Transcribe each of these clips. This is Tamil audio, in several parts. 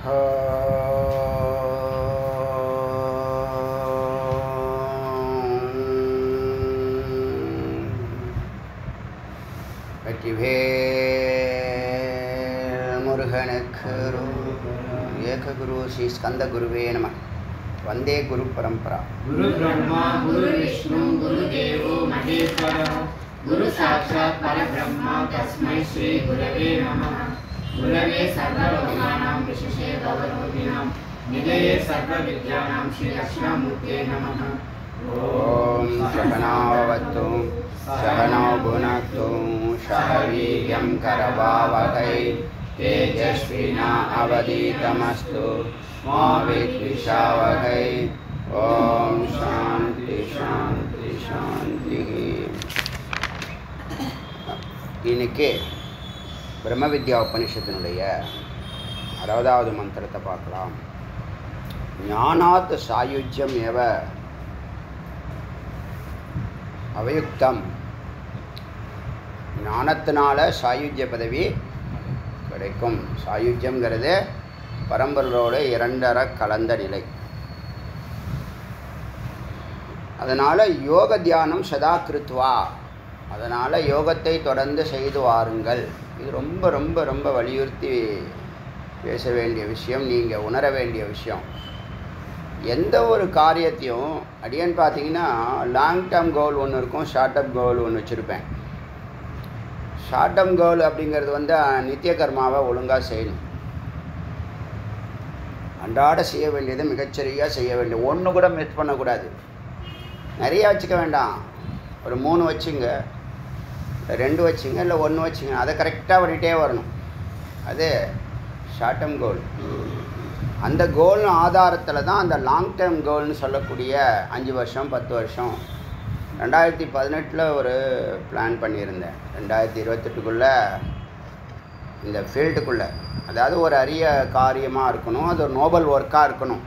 வெற்றிவேல் முருகனுக்கு ஏககுரு ஸ்ரீ ஸ்கந்த குருவே நம வந்தே குரு பரம்பரா गुरु ब्रह्मा गुरु विष्णु गुरु देवो महेश्वरः गुरु साक्षात् परब्रह्म तस्मै श्री गुरवे नमः गुरवे सर्वलोकानां विशेषे भवरोगिणां निधये सर्वविद्यानां श्री दक्षिणामूर्ते नमः ॐ सहनावतु सहनौ भुनक्तु सह वीर्यं करवावहै तेजस्विना अवधीतमस्तु मा विद्विषावहै ॐ शान्ति शान्ति शान्तिः இன்னைக்கு பிரம்ம வித்யா உபனிஷத்தினுடைய அறுபதாவது மந்திரத்தை பார்க்கலாம் ஞானாத் சாயுஜ்யம் ஏவ அவயுக்தம் ஞானத்தினால சாயுஜ்ய பதவி கிடைக்கும் சாயுஜ்யம்ங்கிறது பரம்பரோட இரண்டரை கலந்த நிலை அதனால் யோக தியானம் சதா கிருத்வா அதனால் யோகத்தை தொடர்ந்து செய்து வாருங்கள் இது ரொம்ப ரொம்ப ரொம்ப வலியுறுத்தி பேச வேண்டிய விஷயம் நீங்கள் உணர வேண்டிய விஷயம் எந்த ஒரு காரியத்தையும் அடியன் பார்த்தீங்கன்னா லாங் டேர்ம் கோல் ஒன்று இருக்கும் ஷார்ட் டேர்ம் கோல் ஒன்று வச்சுருப்பேன் ஷார்ட் டேர்ம் கோல் அப்படிங்கிறது வந்து நித்திய கர்மாவை ஒழுங்காக செய்யணும் அன்றாட செய்ய வேண்டியது மிகச்சரியாக செய்ய வேண்டியது ஒன்று கூட மிஸ் பண்ணக்கூடாது நிறைய வச்சுக்க வேண்டாம் ஒரு மூணு வச்சுங்க இல்லை ரெண்டு வச்சுங்க இல்லை ஒன்று வச்சுங்க அதை கரெக்டாக பண்ணிகிட்டே வரணும் அது ஷார்ட் டேர்ம் கோல் அந்த கோல் ஆதாரத்தில் தான் அந்த லாங் டேர்ம் கோல்னு சொல்லக்கூடிய அஞ்சு வருஷம் பத்து வருஷம் ரெண்டாயிரத்தி பதினெட்டில் ஒரு பிளான் பண்ணியிருந்தேன் ரெண்டாயிரத்தி இருபத்தெட்டுக்குள்ளே இந்த ஃபீல்டுக்குள்ளே அதாவது ஒரு அரிய காரியமாக இருக்கணும் அது ஒரு நோபல் ஒர்க்காக இருக்கணும்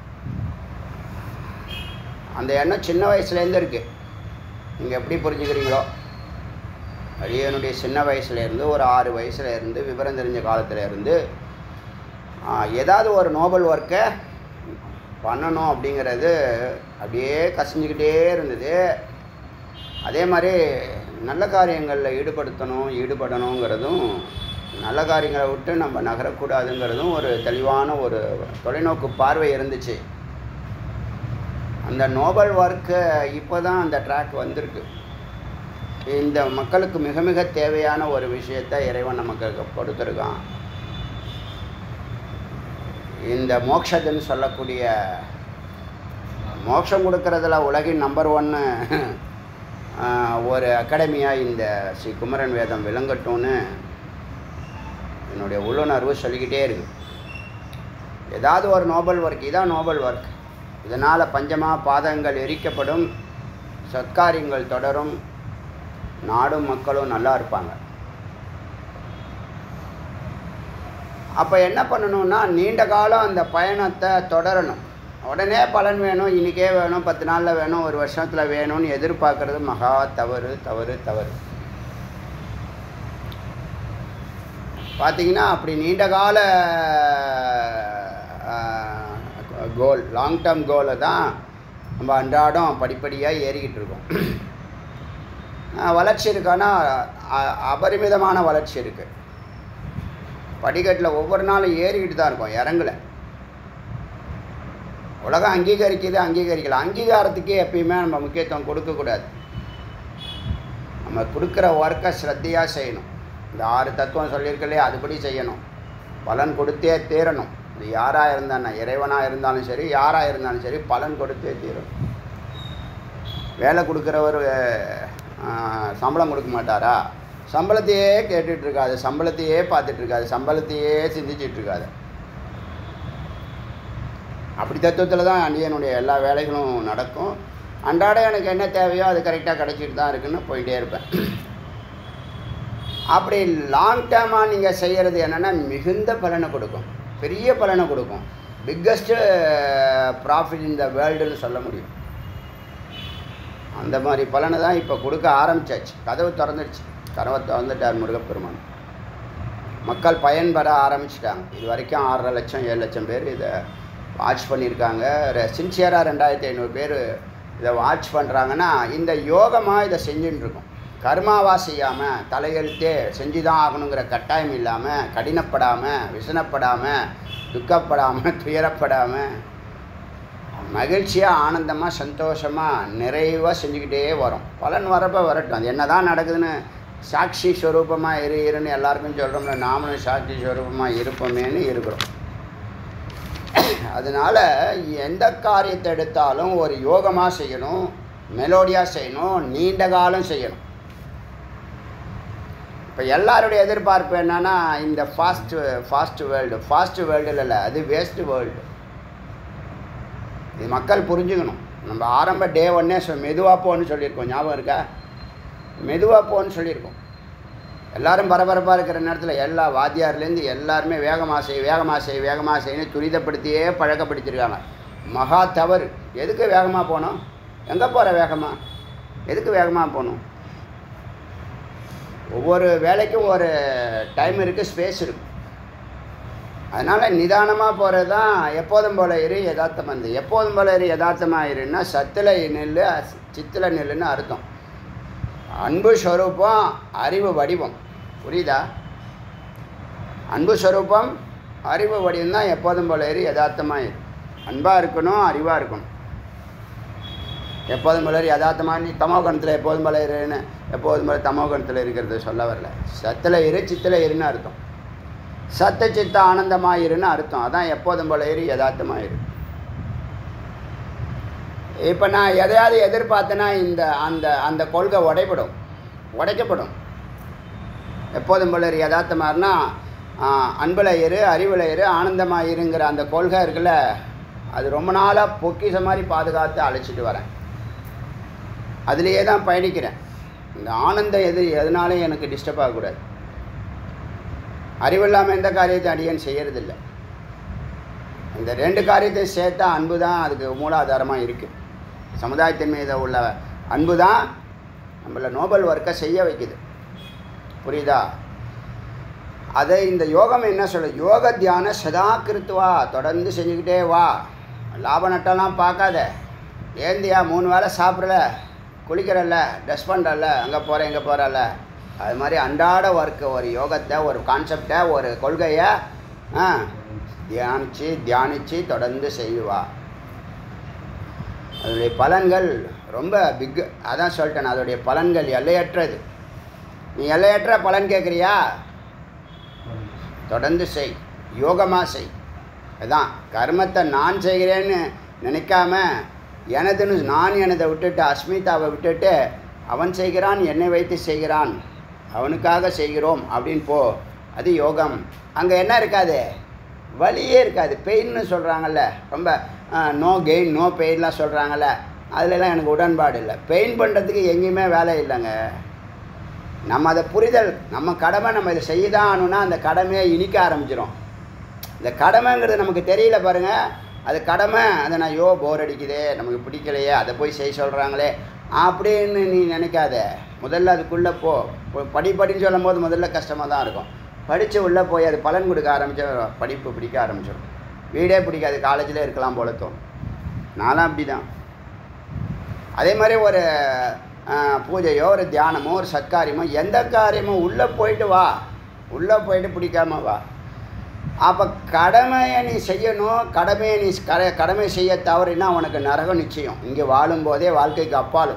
அந்த எண்ணம் சின்ன வயசுலேருந்து இருக்குது நீங்கள் எப்படி புரிஞ்சுக்கிறீங்களோ அரியனுடைய சின்ன வயசுலேருந்து ஒரு ஆறு வயசுலேருந்து விவரம் தெரிஞ்ச காலத்துல இருந்து ஏதாவது ஒரு நோபல் ஒர்க்கை பண்ணணும் அப்படிங்கிறது அப்படியே கசிஞ்சுக்கிட்டே இருந்தது அதே மாதிரி நல்ல காரியங்களில் ஈடுபடுத்தணும் ஈடுபடணுங்கிறதும் நல்ல காரியங்களை விட்டு நம்ம நகரக்கூடாதுங்கிறதும் ஒரு தெளிவான ஒரு தொலைநோக்கு பார்வை இருந்துச்சு அந்த நோபல் ஒர்க்கு இப்போ தான் அந்த ட்ராக் வந்திருக்கு இந்த மக்களுக்கு மிக மிக தேவையான ஒரு விஷயத்தை இறைவன் நமக்கு கொடுத்துருக்கான் இந்த மோக்ஷத்துன்னு சொல்லக்கூடிய மோட்சம் கொடுக்கறதுல உலகின் நம்பர் ஒன்று ஒரு அகாடமியாக இந்த ஸ்ரீ குமரன் வேதம் விளங்கட்டும்னு என்னுடைய உள்ளுணர்வு சொல்லிக்கிட்டே இருக்கு ஏதாவது ஒரு நோபல் ஒர்க் இதான் நோபல் ஒர்க் இதனால் பஞ்சமா பாதங்கள் எரிக்கப்படும் சத்காரியங்கள் தொடரும் நாடும் மக்களும் நல்லா இருப்பாங்க அப்போ என்ன பண்ணணும்னா நீண்ட காலம் அந்த பயணத்தை தொடரணும் உடனே பலன் வேணும் இன்றைக்கே வேணும் பத்து நாளில் வேணும் ஒரு வருஷத்தில் வேணும்னு எதிர்பார்க்கறது மகா தவறு தவறு தவறு பார்த்தீங்கன்னா அப்படி நீண்ட கால கோல் லாங் டேர்ம் கோலை தான் நம்ம அன்றாடம் படிப்படியாக ஏறிக்கிட்டு இருக்கோம் வளர்ச்சி இருக்கான்னா அபரிமிதமான வளர்ச்சி இருக்குது படிக்கட்டில் ஒவ்வொரு நாளும் ஏறிக்கிட்டு தான் இருக்கும் இறங்கல உலகம் அங்கீகரிக்குது அங்கீகரிக்கல அங்கீகாரத்துக்கே எப்பயுமே நம்ம முக்கியத்துவம் கொடுக்கக்கூடாது நம்ம கொடுக்குற ஒர்க்கை ஸ்ரத்தையாக செய்யணும் இந்த ஆறு தத்துவம் சொல்லியிருக்கலையே அதுபடி செய்யணும் பலன் கொடுத்தே தீரணும் இது யாராக இருந்தானா இறைவனாக இருந்தாலும் சரி யாராக இருந்தாலும் சரி பலன் கொடுத்தே தீரணும் வேலை கொடுக்குறவர் சம்பளம் கொடுக்க மாட்டாரா சம்பளத்தையே கேட்டுட்டு இருக்காது சம்பளத்தையே பார்த்துட்டு இருக்காது சம்பளத்தையே சிந்திச்சிட்டு இருக்காது அப்படி தத்துவத்தில் தான் அண்டியனுடைய எல்லா வேலைகளும் நடக்கும் அன்றாட எனக்கு என்ன தேவையோ அது கரெக்டாக கிடச்சிட்டு தான் இருக்குன்னு போயிட்டே இருப்பேன் அப்படி லாங் டேர்மாக நீங்கள் செய்கிறது என்னென்னா மிகுந்த பலனை கொடுக்கும் பெரிய பலனை கொடுக்கும் பிக்கஸ்ட்டு ப்ராஃபிட் இந்த வேர்ல்டுன்னு சொல்ல முடியும் அந்த மாதிரி பலனை தான் இப்போ கொடுக்க ஆரம்பிச்சாச்சு கதவு திறந்துடுச்சு கதவை திறந்துட்டார் முருகப்பெருமான் மக்கள் பயன்பெற ஆரம்பிச்சிட்டாங்க இது வரைக்கும் ஆறரை லட்சம் ஏழு லட்சம் பேர் இதை வாட்ச் பண்ணியிருக்காங்க சின்சியராக ரெண்டாயிரத்தி ஐநூறு பேர் இதை வாட்ச் பண்ணுறாங்கன்னா இந்த யோகமாக இதை செஞ்சுட்டு இருக்கோம் கர்மாவா செய்யாமல் தலையெழுத்தே செஞ்சு தான் ஆகணுங்கிற கட்டாயம் இல்லாமல் கடினப்படாமல் விசனப்படாமல் துக்கப்படாமல் துயரப்படாமல் மகிழ்ச்சியாக ஆனந்தமாக சந்தோஷமாக நிறைவாக செஞ்சுக்கிட்டே வரும் பலன் வரப்போ வரட்டும் அது என்ன தான் நடக்குதுன்னு சாட்சி ஸ்வரூபமாக இரு இருன்னு எல்லாருக்கும் சொல்கிறோம்ல நாமளும் சாட்சி ஸ்வரூபமாக இருப்போமேன்னு இருக்கிறோம் அதனால் எந்த காரியத்தை எடுத்தாலும் ஒரு யோகமாக செய்யணும் மெலோடியாக செய்யணும் நீண்ட காலம் செய்யணும் இப்போ எல்லாருடைய எதிர்பார்ப்பு என்னன்னா இந்த fast fast world fast world இல்லை அது வேஸ்ட் வேர்ல்டு இது மக்கள் புரிஞ்சுக்கணும் நம்ம ஆரம்ப டே ஒன்னே சொ மெதுவாக போன்னு சொல்லியிருக்கோம் ஞாபகம் இருக்கா மெதுவாக போன்னு சொல்லியிருக்கோம் எல்லாரும் பரபரப்பாக இருக்கிற நேரத்தில் எல்லா வாத்தியார்லேருந்து எல்லாருமே வேகமாக செய் வேகமாக செய் வேகமாக செய்யணும் துரிதப்படுத்தியே பழக்கப்படுத்தியிருக்காங்க மகா தவறு எதுக்கு வேகமாக போகணும் எங்கே போகிற வேகமாக எதுக்கு வேகமாக போகணும் ஒவ்வொரு வேலைக்கும் ஒரு டைம் இருக்குது ஸ்பேஸ் இருக்குது அதனால் நிதானமாக போகிறது தான் எப்போதும் போல இரு யதார்த்தம் வந்து எப்போதும் போல இரு யதார்த்தமாக இருன்னா சத்தில் நெல் சித்தில் நெல்லுன்னு அர்த்தம் அன்பு ஸ்வரூபம் அறிவு வடிவம் புரியுதா அன்பு ஸ்வரூபம் அறிவு வடிவம் தான் எப்போதும் போல இரு யதார்த்தமாக இரு அன்பாக இருக்கணும் அறிவாக இருக்கணும் எப்போதும் போல இரு யதார்த்தமாக நீ தமோகணத்தில் எப்போதும் போல இருன்னு எப்போதும் போல தமோகணத்தில் இருக்கிறத சொல்ல வரல சத்தில் இரு சித்தில் இருன்னு அர்த்தம் சத்த சித்த ஆனந்தமாக இருன்னு அர்த்தம் அதான் எப்போதும் போல இரு யதார்த்தமாக இரு இப்போ நான் எதையாவது எதிர்பார்த்தேன்னா இந்த அந்த அந்த கொள்கை உடைப்படும் உடைக்கப்படும் எப்போதும் போல இரு யதார்த்தமாகனா அன்பில் இரு அறிவில் இரு ஆனந்தமாக இருங்கிற அந்த கொள்கை இருக்குல்ல அது ரொம்ப நாளாக பொக்கிஷ மாதிரி பாதுகாத்து அழைச்சிட்டு வரேன் அதுலேயே தான் பயணிக்கிறேன் இந்த ஆனந்தம் எது எதனாலும் எனக்கு டிஸ்டர்ப் ஆகக்கூடாது அறிவில்லாமல் எந்த காரியத்தை அடியன் செய்யறதில்ல இந்த ரெண்டு காரியத்தையும் சேர்த்தா அன்பு தான் அதுக்கு மூலாதாரமாக இருக்குது சமுதாயத்தின் மீது உள்ள அன்பு தான் நம்மளை நோபல் ஒர்க்கை செய்ய வைக்குது புரியுதா அதை இந்த யோகம் என்ன சொல்ல யோக தியான சதா கிருத்துவா தொடர்ந்து செஞ்சுக்கிட்டே வா லாப நட்டம்லாம் பார்க்காத ஏந்தியா மூணு வேளை சாப்பிடல குளிக்கிறல்ல ட்ரெஸ் பண்ணுறல்ல அங்கே போகிறேன் இங்கே போகிறல்ல அது மாதிரி அன்றாட ஒர்க்கு ஒரு யோகத்தை ஒரு கான்செப்டை ஒரு கொள்கையை ஆ தியானித்து தியானித்து தொடர்ந்து செய்வா அதனுடைய பலன்கள் ரொம்ப பிக் அதான் சொல்லிட்டேன் அதோடைய பலன்கள் எல்லையற்றது நீ எல்லையற்ற பலன் கேட்குறியா தொடர்ந்து செய் யோகமாக செய் அதான் கர்மத்தை நான் செய்கிறேன்னு நினைக்காம எனதுன்னு நான் எனதை விட்டுட்டு அஸ்மிதாவை விட்டுட்டு அவன் செய்கிறான் என்னை வைத்து செய்கிறான் அவனுக்காக செய்கிறோம் அப்படின்னு போ அது யோகம் அங்கே என்ன இருக்காது வலியே இருக்காது பெயின்னு சொல்கிறாங்கல்ல ரொம்ப நோ கெயின் நோ பெயின்லாம் சொல்கிறாங்கல்ல அதுலலாம் எனக்கு உடன்பாடு இல்லை பெயின் பண்ணுறதுக்கு எங்கேயுமே வேலை இல்லைங்க நம்ம அதை புரிதல் நம்ம கடமை நம்ம இதை செய்ய தான் ஆகணும்னா அந்த கடமையை இனிக்க ஆரம்பிச்சிடும் இந்த கடமைங்கிறது நமக்கு தெரியல பாருங்கள் அது கடமை அதை நான் யோ போர் அடிக்குதே நமக்கு பிடிக்கலையே அதை போய் செய்ய சொல்கிறாங்களே அப்படின்னு நீ நினைக்காத முதல்ல அதுக்குள்ளே போ போ- படி படின்னு சொல்லும் போது முதல்ல கஷ்டமாக தான் இருக்கும் படித்து உள்ளே போய் அது பலன் கொடுக்க ஆரம்பிச்சா படிப்பு பிடிக்க ஆரம்பிச்சிடும் வீடே பிடிக்காது காலேஜில் இருக்கலாம் போல தோணும் நானும் அப்படி தான் அதே மாதிரி ஒரு ஆஹ், பூஜையோ ஒரு தியானமோ ஒரு சத்காரியமோ எந்த காரியமோ உள்ளே போயிட்டு வா உள்ளே போயிட்டு பிடிக்காம வா அப்போ கடமையை நீ செய்யணும் கடமையை நீ கட கடமை செய்ய தவறினா உனக்கு நரகம் நிச்சயம் இங்கே வாழும்போதே வாழ்க்கைக்கு அப்பாலும்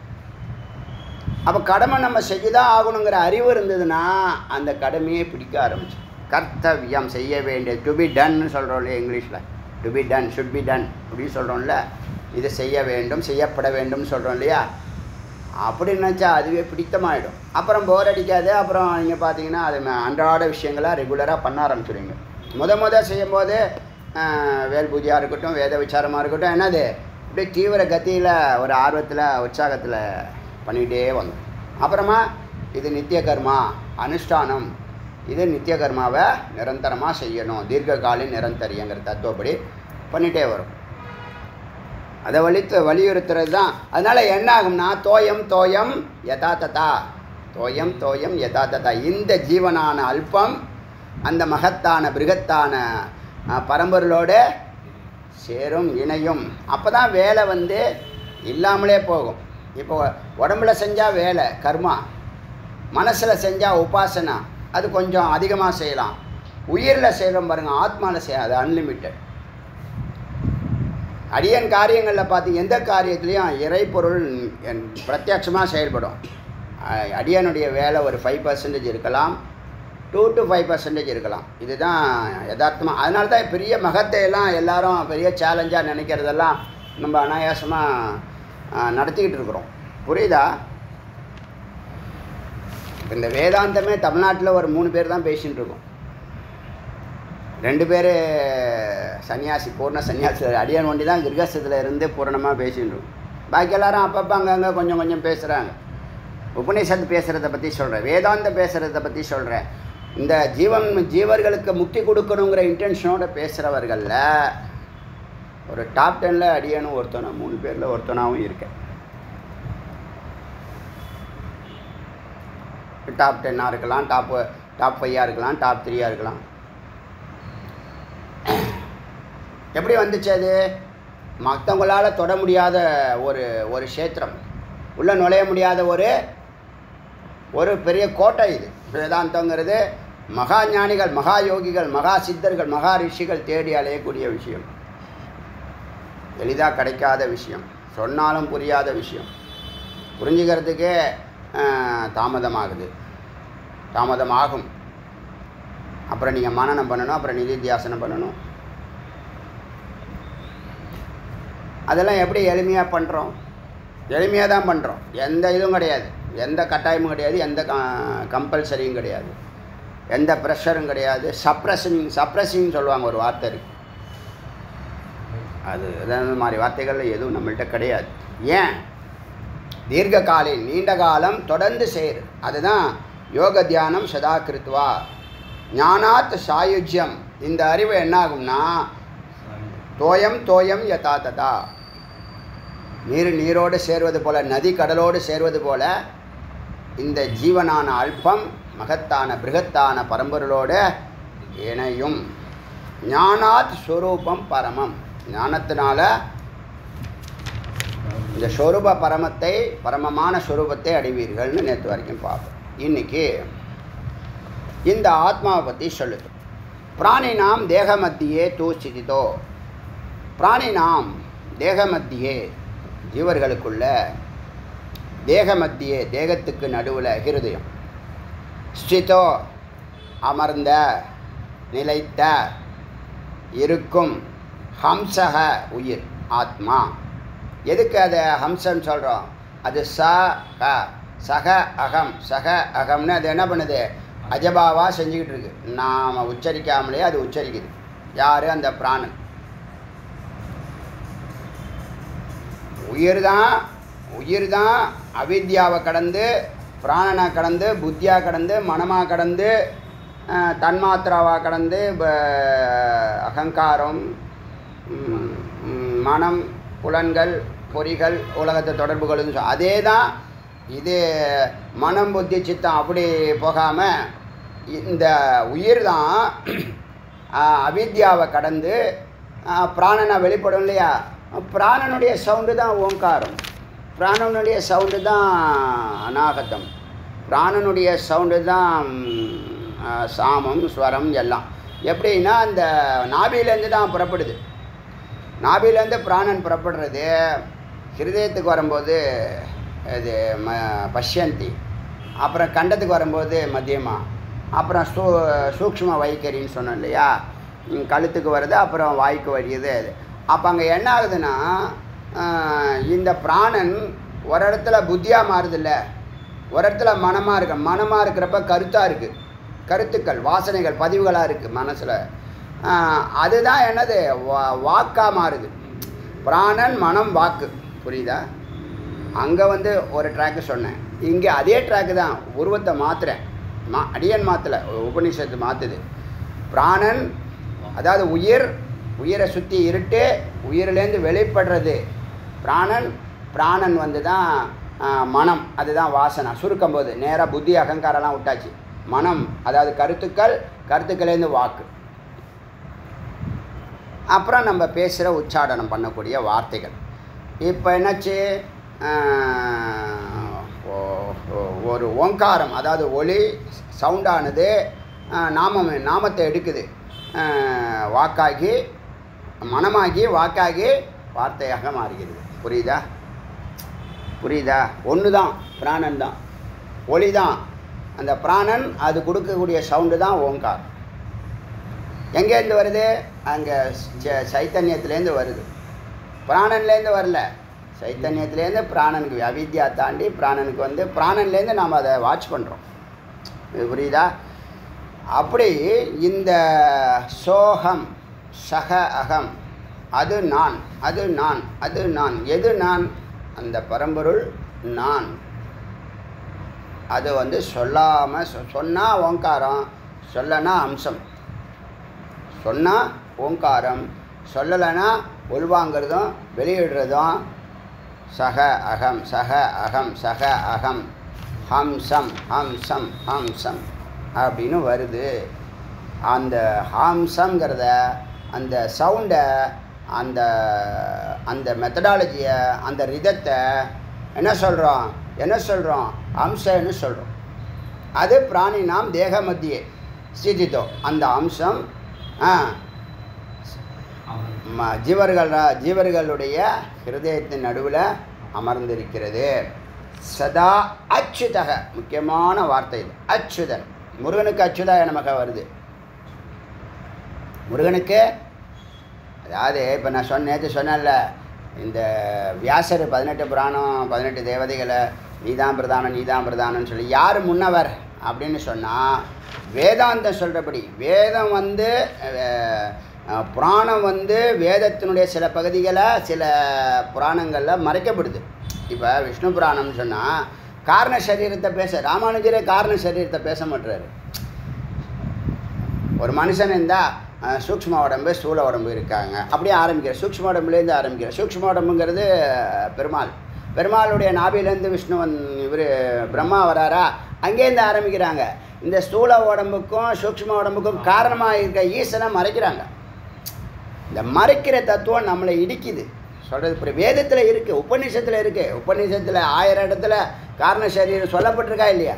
அப்போ கடமை நம்ம செய்ய தான் ஆகணுங்கிற அறிவு இருந்ததுன்னா அந்த கடமையை பிடிக்க ஆரம்பிச்சு கர்த்தவியம் செய்ய வேண்டியது டு பி டன்னு சொல்கிறோம் இல்லையா இங்கிலீஷில் to be done should be done அப்படின்னு சொல்கிறோம்ல இது செய்ய வேண்டும் செய்யப்பட வேண்டும் சொல்கிறோம் இல்லையா அப்படி நினச்சா அதுவே பிடித்தமாயிடும் அப்புறம் போர் அடிக்காது அப்புறம் நீங்கள் பார்த்தீங்கன்னா அது ம- அன்றாட விஷயங்களாக ரெகுலராக பண்ண ஆரம்பிச்சிடுவீங்க முத முத செய்யும்போது ஆஹ், வேல் பூஜையாக இருக்கட்டும் வேத விசாரமாக இருக்கட்டும் என்னது அப்படியே தீவிர கத்தியில் ஒரு ஆர்வத்தில் உற்சாகத்தில் பண்ணிகிட்டே வந்தோம் அப்புறமா இது நித்திய கர்மா அனுஷ்டானம் இது நித்திய கர்மாவை நிரந்தரமாக செய்யணும் தீர்க்ககாலின் நிரந்தரியங்கிற தத்துவப்படி பண்ணிகிட்டே வரும் அதை வலித்து வலியுறுத்துறது தான் அதனால் என்ன ஆகும்னா தோயம் தோயம் யதா ததா தோயம் தோயம் யதா ததா இந்த ஜீவனான அல்பம் அந்த மகத்தான பிருகத்தான அஹ், பரம்பொருளோட சேரும் இணையும் அப்போ தான் வேலை வந்து இல்லாமலே போகும் இப்போ உடம்புல செஞ்சால் வேலை கர்மா மனசில் செஞ்சால் உபாசனா அது கொஞ்சம் அதிகமாக செய்யலாம் உயிரில் செய்கிறோம் பாருங்கள் ஆத்மாவில் செய்ய அது அன்லிமிட்டெட் அடியன் காரியங்களில் பார்த்து எந்த காரியத்துலேயும் இறைப்பொருள் பிரத்யட்சமாக செயல்படும் அஹ் அடியனுடைய வேலை ஒரு ஃபைவ் பர்சன்டேஜ் இருக்கலாம் டூ டு ஃபைவ் பர்சன்டேஜ் இருக்கலாம் இதுதான் யதார்த்தமாக அதனால தான் பெரிய மகத்தை எல்லாம் எல்லாரும் பெரிய சேலஞ்சாக நினைக்கிறதெல்லாம் நம்ம அனாயாசமாக நடத்திக்கிட்டு இருக்கிறோம் புரியுதா இப்ப இந்த வேதாந்தமே தமிழ்நாட்டில் ஒரு மூணு பேர் தான் பேசிகிட்டு இருக்கோம் ரெண்டு பேர் சன்னியாசி பூர்ண சன்னியாசி அடியான் ஒண்டி தான் கிரகஸ்தத்தில் இருந்து பூரணமாக பேசிட்டு இருக்கோம் பாக்கி எல்லாரும் அப்பப்போ அங்கங்கே கொஞ்சம் கொஞ்சம் பேசுகிறாங்க உபநிஷத்து பேசுகிறத பற்றி சொல்கிறேன் வேதாந்த பேசுகிறத பற்றி சொல்கிறேன் இந்த ஜீவன் ஜீவர்களுக்கு முக்தி கொடுக்கணுங்கிற இன்டென்ஷனோட பேசுகிறவர்களில் ஒரு டாப் டெனில் அடியனும் ஒருத்தனா மூணு பேரில் ஒருத்தனாகவும் இருக்கேன் டாப் டென்னாக இருக்கலாம் டாப் டாப் ஃபைவாக இருக்கலாம் டாப் த்ரீயாக இருக்கலாம் எப்படி வந்துச்சு அது மற்றவங்களால் தொட முடியாத ஒரு ஒரு க்ஷேத்திரம் உள்ளே நுழைய முடியாத ஒரு ஒரு பெரிய கோட்டை இது வேதாந்தங்கிறது மகா ஞானிகள் மகா யோகிகள் மகா சித்தர்கள் மகா ரிஷிகள் தேடி அலையக்கூடிய விஷயம் எளிதாக கிடைக்காத விஷயம் சொன்னாலும் புரியாத விஷயம் புரிஞ்சுக்கிறதுக்கே ஆஹ், தாமதமாகுது தாமதமாகும் அப்புறம் நீங்கள் மனனம் பண்ணணும் அப்புறம் நிதித்தியாசனம் பண்ணணும் அதெல்லாம் எப்படி எளிமையாக பண்ணுறோம் எளிமையாக தான் பண்ணுறோம் எந்த இதுவும் கிடையாது எந்த கட்டாயமும் கிடையாது எந்த கம்பல்சரியும் கிடையாது எந்த ப்ரெஷரும் கிடையாது சப்ரஸிங் சப்ரஸிங் சொல்லுவாங்க ஒரு வார்த்தை இருக்கு அது அந்த மாதிரி வார்த்தைகள் எதுவும் நம்மள்கிட்ட கிடையாது ஏன் தீர்க்க காலில் நீண்ட காலம் தொடர்ந்து செய்யுது அதுதான் யோக தியானம் சதா கிருத்வா ஞானாத் சாயுஜ்யம் இந்த அறிவு என்ன ஆகும்னா தோயம் தோயம் யதா ததா நீர் நீரோடு சேர்வது போல நதி கடலோடு சேர்வது போல இந்த ஜீவனான அல்பம் மகத்தான பிருகத்தான பரம்பொருளோட இணையும் ஞானாத் ஸ்வரூபம் பரமம் ஞானத்தினால இந்த ஸ்வரூப பரமத்தை பரமமான ஸ்வரூபத்தை அடைவீர்கள்னு நேற்று வரைக்கும் பார்ப்போம் இன்னைக்கு இந்த ஆத்மாவை பற்றி சொல்லுது பிராணினாம் தேகமத்தியே தூச்சிதிதோ பிராணினாம் தேகமத்தியே ஜீவர்களுக்குள்ள தேகமத்தியே தேகத்துக்கு நடுவில் ஹிருதயம் ஸ்திதோ அமர்ந்த நிலைத்த இருக்கும் ஹம்சக உயிர் ஆத்மா எதுக்கு அதை ஹம்சன்னு சொல்கிறோம் அது ச க சக அகம் சக அகம்னு அது என்ன பண்ணுது அஜபாவாக செஞ்சுக்கிட்டு இருக்கு நாம் உச்சரிக்காமலே அது உச்சரிக்குது யார் அந்த பிராணன் உயிர் தான் உயிர் தான் அவித்யாவை கடந்து பிராணனை கடந்து புத்தியாக கடந்து மனமாக கடந்து அஹ், தன்மாத்திராவாக கடந்து ப- அகங்காரம் ம், ம், மனம் புலன்கள் பொறிகள் உலகத்தை தொடர்பு கொள்ளுன்னு சொல் அதே தான் இது மனம் புத்தி சித்தம் அப்படி போகாமல் இந்த உயிர் தான் ஆஹ், அவித்யாவை கடந்து ஆஹ், பிராணனை வெளிப்படும் இல்லையா பிராணனுடைய சவுண்டு தான் ஓங்காரம் பிராணனுடைய சவுண்டு தான் அநாகதம் பிராணனுடைய சவுண்டு தான் ம், ஆஹ், சாமம் ஸ்வரம் எல்லாம் எப்படின்னா அந்த நாபியிலேருந்து தான் புறப்படுது நாபிலேருந்து பிராணன் புறப்படுறது ஹிருதயத்துக்கு வரும்போது இது ம பஷ்யந்தி அப்புறம் கண்டத்துக்கு வரும்போது மத்தியமா அப்புறம் சூ சூக்ஷ்ம வைக்கரின்னு சொன்னோம் இல்லையா ம், கழுத்துக்கு வருது அப்புறம் வாய்க்கு வழியுது அது அப்போ அங்கே என்ன ஆகுதுன்னா ஆஹ், இந்த பிராணன் ஒரு இடத்துல புத்தியாக மாறுதில்ல ஒரு இடத்துல மனமாக இருக்கு மனமாக இருக்கிறப்ப கருத்தாக இருக்குது கருத்துக்கள் வாசனைகள் பதிவுகளாக இருக்குது மனசில் அதுதான் என்னது வா வாக்காக மாறுது பிராணன் மனம் வாக்கு புரியுதா அங்கே வந்து ஒரு ட்ராக்கு சொன்னேன் இங்கே அதே ட்ராக்கு தான் உருவத்தை மாற்றுறேன் மா அடியன் மாற்றலை உபநிஷத்து மாற்றுது பிராணன் அதாவது உயிர் உயிரை சுற்றி இருட்டு உயிரிலேருந்து வெளிப்படுறது பிராணன் பிராணன் வந்து தான் ஆ, மனம் அதுதான் வாசனை சுருக்கும் போது நேராக புத்தி அகங்காரம்லாம் விட்டாச்சு மனம் அதாவது கருத்துக்கள் கருத்துக்கள்லேருந்து வாக்கு அப்புறம் நம்ம பேசுகிற உச்சாடனம் பண்ணக்கூடிய வார்த்தைகள் இப்போ என்னாச்சு ஆஹ், ஓ- ஓ- ஒரு ஓங்காரம் அதாவது ஒளி சவுண்டானது ஆஹ், நாமம் நாமத்தை எடுக்குது ஆஹ், வாக்காகி மனமாகி வாக்காகி வார்த்தையாக மாறுகிறது புரியுதா புரியுதா ஒன்று தான் பிராணன் தான் ஒளி தான் அந்த பிராணன் அது கொடுக்கக்கூடிய சவுண்டு தான் ஓங்கார் எங்கேருந்து வருது அங்கே சைத்தன்யத்துலேருந்து வருது பிராணன்லேருந்து வரல சைத்தன்யத்துலேருந்து பிராணனுக்கு அவித்யா தாண்டி பிராணனுக்கு வந்து பிராணன்லேருந்து நாம் அதை வாட்ச் பண்ணுறோம் இது புரியுதா அப்படி இந்த சோகம் சக அகம் அது நான் அது நான் அது நான் எது நான் அந்த பரம்பொருள் நான் அது வந்து சொல்லாமல் சொன்னால் ஓங்காரம் சொல்லனா அம்சம் சொன்னால் ஓங்காரம் சொல்லலைன்னா உள்வாங்கிறதும் வெளியிடுறதும் சக அகம் சக அகம் சக அகம் ஹம்சம் ஹம்சம் ஹம்சம் அப்படின்னு வருது அந்த ஹம்சங்கிறத அந்த சவுண்டை அந்த அந்த மெத்தடாலஜியை அந்த ரிதத்தை என்ன சொல்கிறோம் என்ன சொல்கிறோம் அம்சம்னு சொல்கிறோம் அது பிராணி நாம் தேக மத்தியே ஸ்திதித்தோ அந்த அம்சம் ஆ, ம- ஜீவர்கள் ஜீவர்களுடைய ஹிருதயத்தின் நடுவில் அமர்ந்திருக்கிறது சதா அச்சுதக முக்கியமான வார்த்தை இது அச்சுதன் முருகனுக்கு அச்சுதாய நமக்கு வருது முருகனுக்கு அதாவது இப்போ நான் சொன்ன நேற்று சொன்னேன்ல இந்த வியாசர் பதினெட்டு புராணம் பதினெட்டு தேவதைகளை நீதான் பிரதானம் நீதான் பிரதானம்னு சொல்லி யார் முன்னவர் அப்படின்னு சொன்னால் வேதாந்தம் சொல்கிறபடி வேதம் வந்து அஹ், அஹ், புராணம் வந்து வேதத்தினுடைய சில பகுதிகளை சில புராணங்களில் மறைக்கப்படுது இப்போ விஷ்ணு புராணம்னு சொன்னால் காரண சரீரத்தை பேச ராமானுஜரே காரண சரீரத்தை பேச மாட்டுறாரு ஒரு மனுஷன் இருந்தால் சூக்ஷ்ம உடம்பு ஸ்தூல உடம்பு இருக்காங்க அப்படியே ஆரம்பிக்கிற சூக்ஷ்ம உடம்புலேருந்து ஆரம்பிக்கிற சூக்ஷ்ம உடம்புங்கிறது அஹ், பெருமாள் பெருமாளுடைய நாபிலேருந்து விஷ்ணு வந் இவர் பிரம்மா வராரா அங்கேருந்து ஆரம்பிக்கிறாங்க இந்த ஸ்தூல உடம்புக்கும் சூக்ஷ்ம உடம்புக்கும் காரணமாக இருக்க ஈசனை மறைக்கிறாங்க இந்த மறைக்கிற தத்துவம் நம்மளை இடிக்குது சொல்கிறது புரியும் வேதத்தில் இருக்குது உபநிஷத்தில் இருக்குது உபநிஷத்தில் ஆயிரம் இடத்துல காரண சரீரம் சொல்லப்பட்டிருக்கா இல்லையா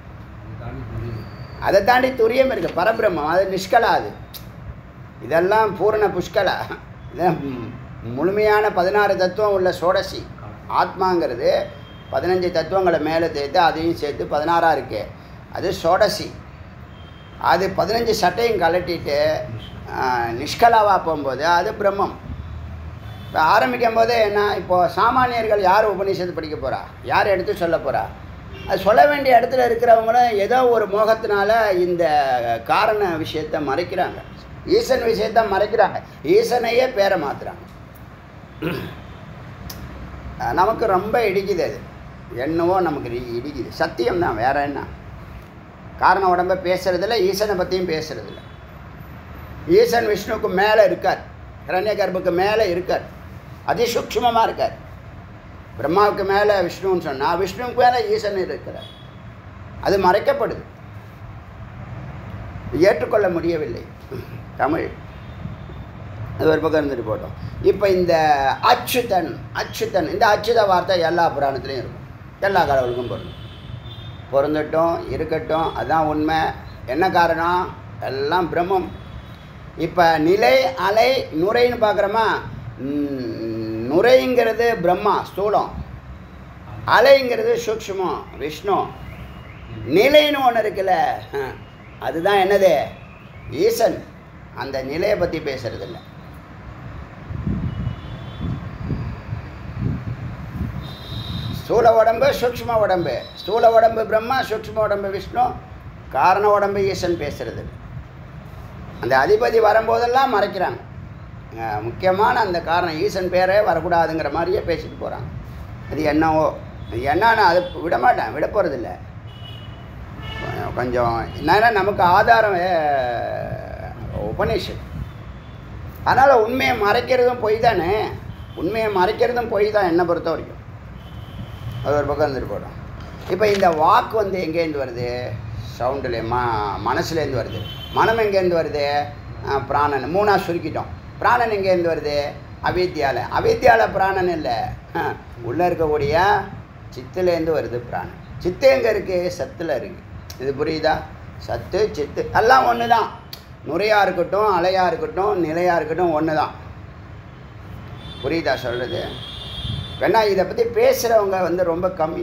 அதை தாண்டி துரியம் இருக்குது பரபிரம்மம் அது நிஷ்கலா அது இதெல்லாம் பூரண புஷ்கலா இதான் ம், முழுமையான பதினாறு தத்துவம் உள்ள சோடசி ஆத்மாங்கிறது பதினஞ்சு தத்துவங்களை மேலே சேர்த்து அதையும் சேர்த்து பதினாறாக இருக்கு அது சோடசி அது பதினஞ்சு சட்டையும் கலட்டிட்டு நிஷ்கலாவாக போகும்போது அது பிரம்மம் இப்போ ஆரம்பிக்கும் போதே என்ன இப்போது சாமானியர்கள் யார் உபநிஷத்து படிக்க போகிறா யார் எடுத்து சொல்ல போகிறா அது சொல்ல வேண்டிய இடத்துல இருக்கிறவங்களும் ஏதோ ஒரு மோகத்தினால இந்த காரண விஷயத்தை மறைக்கிறாங்க ஈசன் விஷயத்தை மறைக்கிறாங்க ஈசனையே பேரை மாற்றுறாங்க நமக்கு ரொம்ப இடிக்குது அது என்னவோ நமக்கு இடி- இடிக்குது சத்தியம் தான் வேற என்ன காரண உடம்ப பேசுறதில்ல ஈசனை பற்றியும் பேசுறதில்ல ஈசன் விஷ்ணுவுக்கு மேலே இருக்கார் ஹிரண்ய கர்ப்புக்கு மேலே இருக்கார் அதிசூக்ஷ்மமாக இருக்கார் பிரம்மாவுக்கு மேலே விஷ்ணுன்னு சொன்னால் விஷ்ணுவுக்கு மேலே ஈசன் இருக்கிறார் அது மறைக்கப்படுது ஏற்றுக்கொள்ள முடியவில்லை தமிழ் அது ஒரு பக்கம் இருந்துட்டு போட்டோம் இப்போ இந்த அச்சுதன் அச்சுதன் இந்த அச்சுத வார்த்தை எல்லா புராணத்துலேயும் இருக்கும் எல்லா கடவுளுக்கும் பொருந்தும் பொருந்தட்டும் இருக்கட்டும் அதுதான் உண்மை என்ன காரணம் எல்லாம் பிரம்மம் இப்போ நிலை அலை நுரைன்னு பார்க்குறோமா நுரைங்கிறது பிரம்மா ஸ்தூலம் அலைங்கிறது சூக்ஷ்மம் விஷ்ணு நிலைன்னு ஒன்று இருக்குல்ல ஹம், அதுதான் என்னது ஈசன் அந்த நிலையை பற்றி பேசுறதில்ல ஸ்தூல உடம்பு சூக்ஷ்ம உடம்பு ஸ்தூல உடம்பு பிரம்மா சூக்ஷ்ம உடம்பு விஷ்ணு காரண உடம்பு ஈசன் பேசுறது இல்ல. அந்த அதிபதி வரும்போதெல்லாம் மறைக்கிறாங்க அஹ் முக்கியமான அந்த காரணம் ஈசன் பேரே வரக்கூடாதுங்கிற மாதிரியே பேசிட்டு போகிறாங்க அது என்னவோ அது என்னன்னு அது விட மாட்டேன் விட போகிறதில்ல கொஞ்சம் என்னன்னா நமக்கு ஆதாரம் அஹ், உபநிஷத் அதனால் உண்மையை மறைக்கிறதும் பொய் தானே உண்மையை மறைக்கிறதும் பொய் தான் என்னை பொறுத்த வரைக்கும் அது ஒரு பக்கம் இருந்துட்டு போடும் இப்போ இந்த வாக்கு வந்து எங்கேருந்து வருது சவுண்டில் மா மனசுலேருந்து வருது மனம் எங்கேருந்து வருது ஆ, பிராணன் மூணாக சுருக்கிட்டோம் பிராணன் எங்கேருந்து வருது அவித்யால அவித்யால பிராணன் இல்லை உள்ளே இருக்கக்கூடிய சித்துலேருந்து வருது பிராணன் சித்து எங்கே இருக்குது சத்தில் இருக்குது இது புரியுதா சத்து சித்து எல்லாம் ஒன்று தான் நுரையாக இருக்கட்டும் அலையாக இருக்கட்டும் நிலையாக இருக்கட்டும் ஒன்று தான் புரியுதா சொல்கிறது வேணா இதை பற்றி பேசுகிறவங்க வந்து ரொம்ப கம்மி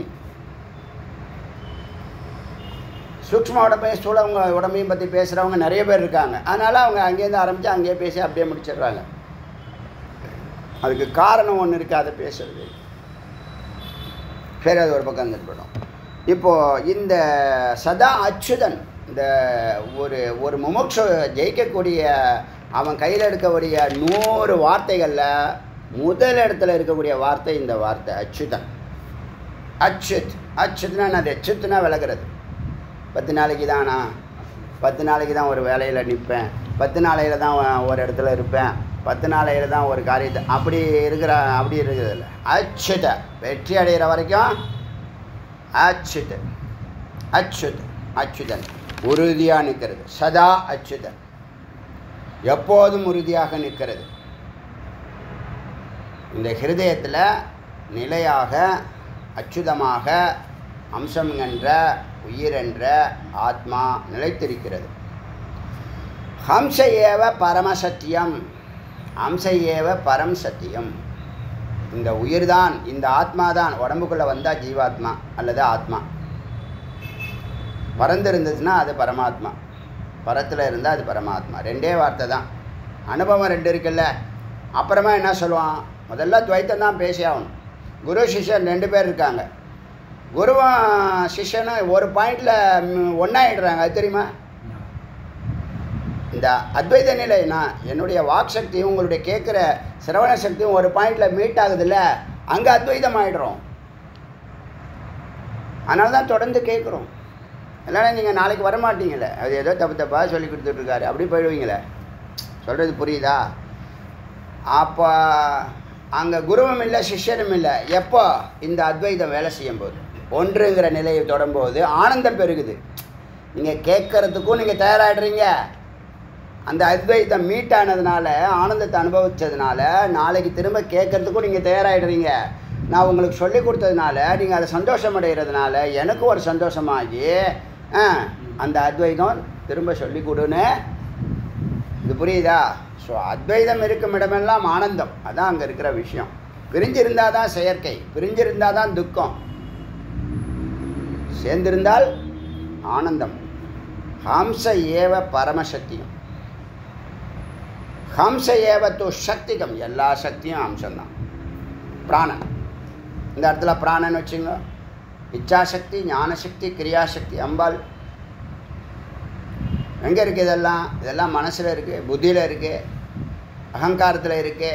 சூக்ஷ்ம உடம்பையும் ஸ்தூல உங்க உடம்பையும் பற்றி பேசுகிறவங்க நிறைய பேர் இருக்காங்க அதனால் அவங்க அங்கேருந்து ஆரம்பித்து அங்கேயே பேசி அப்படியே முடிச்சிடுறாங்க அதுக்கு காரணம் ஒன்று இருக்குது அதை பேசுறது சரி அது ஒரு பக்கம் இருந்துட்டு போயிடும் இப்போது இந்த சதா அச்சுதன் இந்த ஒரு ஒரு முமுட்சு ஜெயிக்கக்கூடிய அவன் கையில் இருக்கக்கூடிய நூறு வார்த்தைகளில் முதல் இடத்துல இருக்கக்கூடிய வார்த்தை இந்த வார்த்தை அச்சுதன் அச்சுத் அச்சுத்னா அது அச்சுத்னா விளக்குறது பத்து நாளைக்கு தானா பத்து நாளைக்கு தான் ஒரு வேலையில் நிற்பேன் பத்து நாளையில் தான் ஒரு இடத்துல இருப்பேன் பத்து நாளையில் தான் ஒரு காரியத்தை அப்படி இருக்கிற அப்படி இருக்கிறது இல்லை அச்சுத வெற்றி அடைகிற வரைக்கும் அச்சுத் அச்சுத் அச்சுதன் உறுதியாக நிற்கிறது சதா அச்சுதன் எப்போதும் உறுதியாக நிற்கிறது இந்த ஹிருதயத்தில் நிலையாக அச்சுதமாக அம்சம் என்ற உயிர் என்ற ஆத்மா நிலைத்திருக்கிறது ஹம்ச ஏவ பரமசத்தியம் ஹம்ச ஏவ பரம் சத்தியம் இந்த உயிர் தான் இந்த ஆத்மா தான் உடம்புக்குள்ளே வந்தால் ஜீவாத்மா அல்லது ஆத்மா பறந்திருந்ததுன்னா அது பரமாத்மா பரத்தில் இருந்தால் அது பரமாத்மா ரெண்டே வார்த்தை தான் அனுபவம் ரெண்டு இருக்குல்ல அப்புறமா என்ன சொல்லுவான் முதல்ல துவைத்தம் தான் பேசி ஆகணும் குரு சிஷ்யன் ரெண்டு பேர் இருக்காங்க குருவும் சிஷ்யனும் ஒரு பாயிண்டில் ஒன்றாயிடுறாங்க அது தெரியுமா இந்த அத்வைத நிலை நான் என்னுடைய வாக் சக்தியும் உங்களுடைய கேட்குற சிரவண சக்தியும் ஒரு பாயிண்டில் மீட் ஆகுதுல்ல அங்கே அத்வைதம் ஆகிடுறோம் அதனால தான் தொடர்ந்து கேட்குறோம் இல்லைன்னா நீங்கள் நாளைக்கு வரமாட்டீங்களே அது ஏதோ தப்பு தப்பாக சொல்லி கொடுத்துட்ருக்காரு அப்படி போயிடுவீங்களே சொல்கிறது புரியுதா அப்போ அங்கே குருவும் இல்லை சிஷ்யனும் இல்லை எப்போ இந்த அத்வைதம் வேலை செய்யும்போது ஒன்றுங்கிற நிலையை தொடரும்போது ஆனந்தம் பெருகுது நீங்கள் கேட்குறதுக்கும் நீங்கள் தயாராகிடுறீங்க அந்த அத்வைதம் மீட் ஆனதுனால ஆனந்தத்தை அனுபவிச்சதுனால நாளைக்கு திரும்ப கேட்குறதுக்கும் நீங்கள் தயாராகிடுறீங்க நான் உங்களுக்கு சொல்லி கொடுத்ததுனால நீங்கள் அதை சந்தோஷம் அடைகிறதுனால எனக்கு ஒரு சந்தோஷமாகி ஆ, அந்த அத்வைதம் திரும்ப சொல்லி கொடுன்னு இது புரியுதா ஸோ அத்வைதம் இருக்கும் இடமெல்லாம் ஆனந்தம் அதான் அங்கே இருக்கிற விஷயம் பிரிஞ்சிருந்தால் தான் செயற்கை பிரிஞ்சிருந்தால் தான் துக்கம் சேர்ந்திருந்தால் ஆனந்தம் ஹம்ச ஏவ பரமசக்தியம் ஹம்ச ஏவ து சக்திகம் எல்லா சக்தியும் அம்சம்தான் பிராணன் இந்த இடத்துல பிராணன் வச்சுங்க இச்சாசக்தி ஞானசக்தி கிரியாசக்தி அம்பாள் எங்கே இருக்குது இதெல்லாம் இதெல்லாம் மனசில் இருக்குது புத்தியில் இருக்குது அகங்காரத்தில் இருக்குது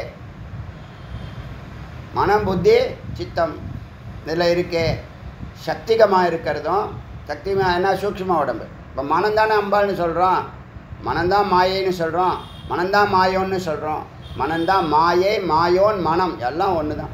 மனம் புத்தி சித்தம் இதில் இருக்கு சக்திகமாக இருக்கிறதும் சக்திமாக என்ன சூக்ஷ்ம உடம்பு இப்போ மனம்தானே அம்பாள்னு சொல்கிறோம் மனம்தான் மாயைன்னு சொல்கிறோம் மனம்தான் மாயோன்னு சொல்கிறோம் மனம்தான் மாயை மாயோன் மனம் எல்லாம் ஒன்று தான்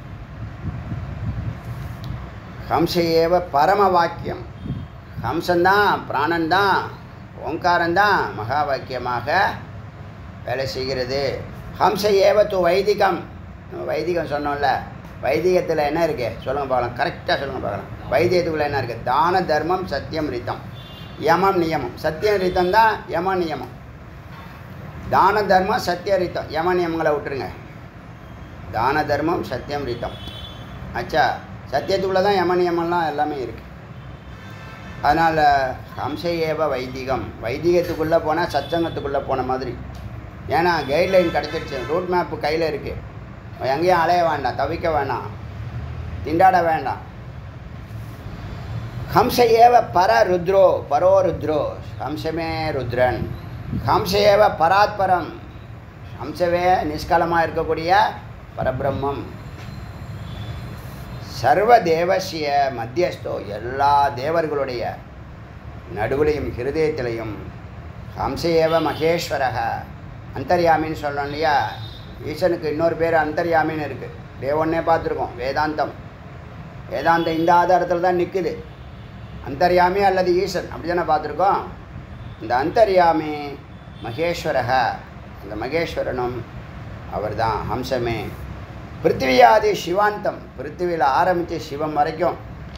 ஹம்ச ஏவ பரம வாக்கியம் ஹம்சந்தான் பிராணன்தான் ஓங்காரந்தான் மகா வாக்கியமாக வேலை செய்கிறது ஹம்ச ஏவ து வைதிகம் நம்ம வைதிகம் சொன்னோம்ல வைதிகத்தில் என்ன இருக்கு சொல்லுங்க பார்க்கலாம் கரெக்டாக சொல்லுங்க பார்க்கலாம் வைதிகத்துக்குள்ள என்ன இருக்குது தான தர்மம் சத்தியம் ரித்தம் யமம் நியமம் சத்தியம் ரித்தம் தான் யம நியமம் தான தர்மம் சத்திய ரித்தம் யம நியமங்களை விட்டுருங்க தான தர்மம் சத்தியம் ரித்தம் ஆச்சா சத்தியத்துக்குள்ளே தான் யம நியமம்லாம் எல்லாமே இருக்குது அதனால் ஹம்ச ஏவ வைதிகம் வைதிகத்துக்குள்ளே போனால் சச்சங்கத்துக்குள்ளே போன மாதிரி ஏன்னா கைட்லைன் கிடச்சிருச்சு ரூட் மேப்பு கையில் இருக்குது எங்கேயும் அலைய வேண்டாம் தவிக்க வேண்டாம் திண்டாட வேண்டாம் ஹம்ச ஏவ பர ருத்ரோ பரோ ருத்ரோ ஹம்சமே ருத்ரன் ஹம்ச ஏவ பராத்பரம் ஹம்சவே நிஷ்கலமாக இருக்கக்கூடிய பரபிரம்மம் சர்வ தேவசிய மத்தியஸ்தோ எல்லா தேவர்களுடைய நடுவுலையும் ஹிருதயத்திலையும் ஹம்சேவ மகேஸ்வரக அந்தர்யாமின்னு சொல்கிறோம் இல்லையா ஈசனுக்கு இன்னொரு பேர் அந்தர்யாமின்னு இருக்குது தேவன்னே பார்த்துருக்கோம் வேதாந்தம் வேதாந்தம் இந்த ஆதாரத்தில் தான் நிற்குது அந்தர்யாமி அல்லது ஈசன் அப்படி தானே பார்த்துருக்கோம் இந்த அந்தர்யாமி மகேஸ்வரக அந்த மகேஸ்வரனும் அவர்தான் ஹம்சமே பிருத்திவியாதி சிவாந்தம் பிருத்திவியில் ஆரம்பித்து சிவம் வரைக்கும்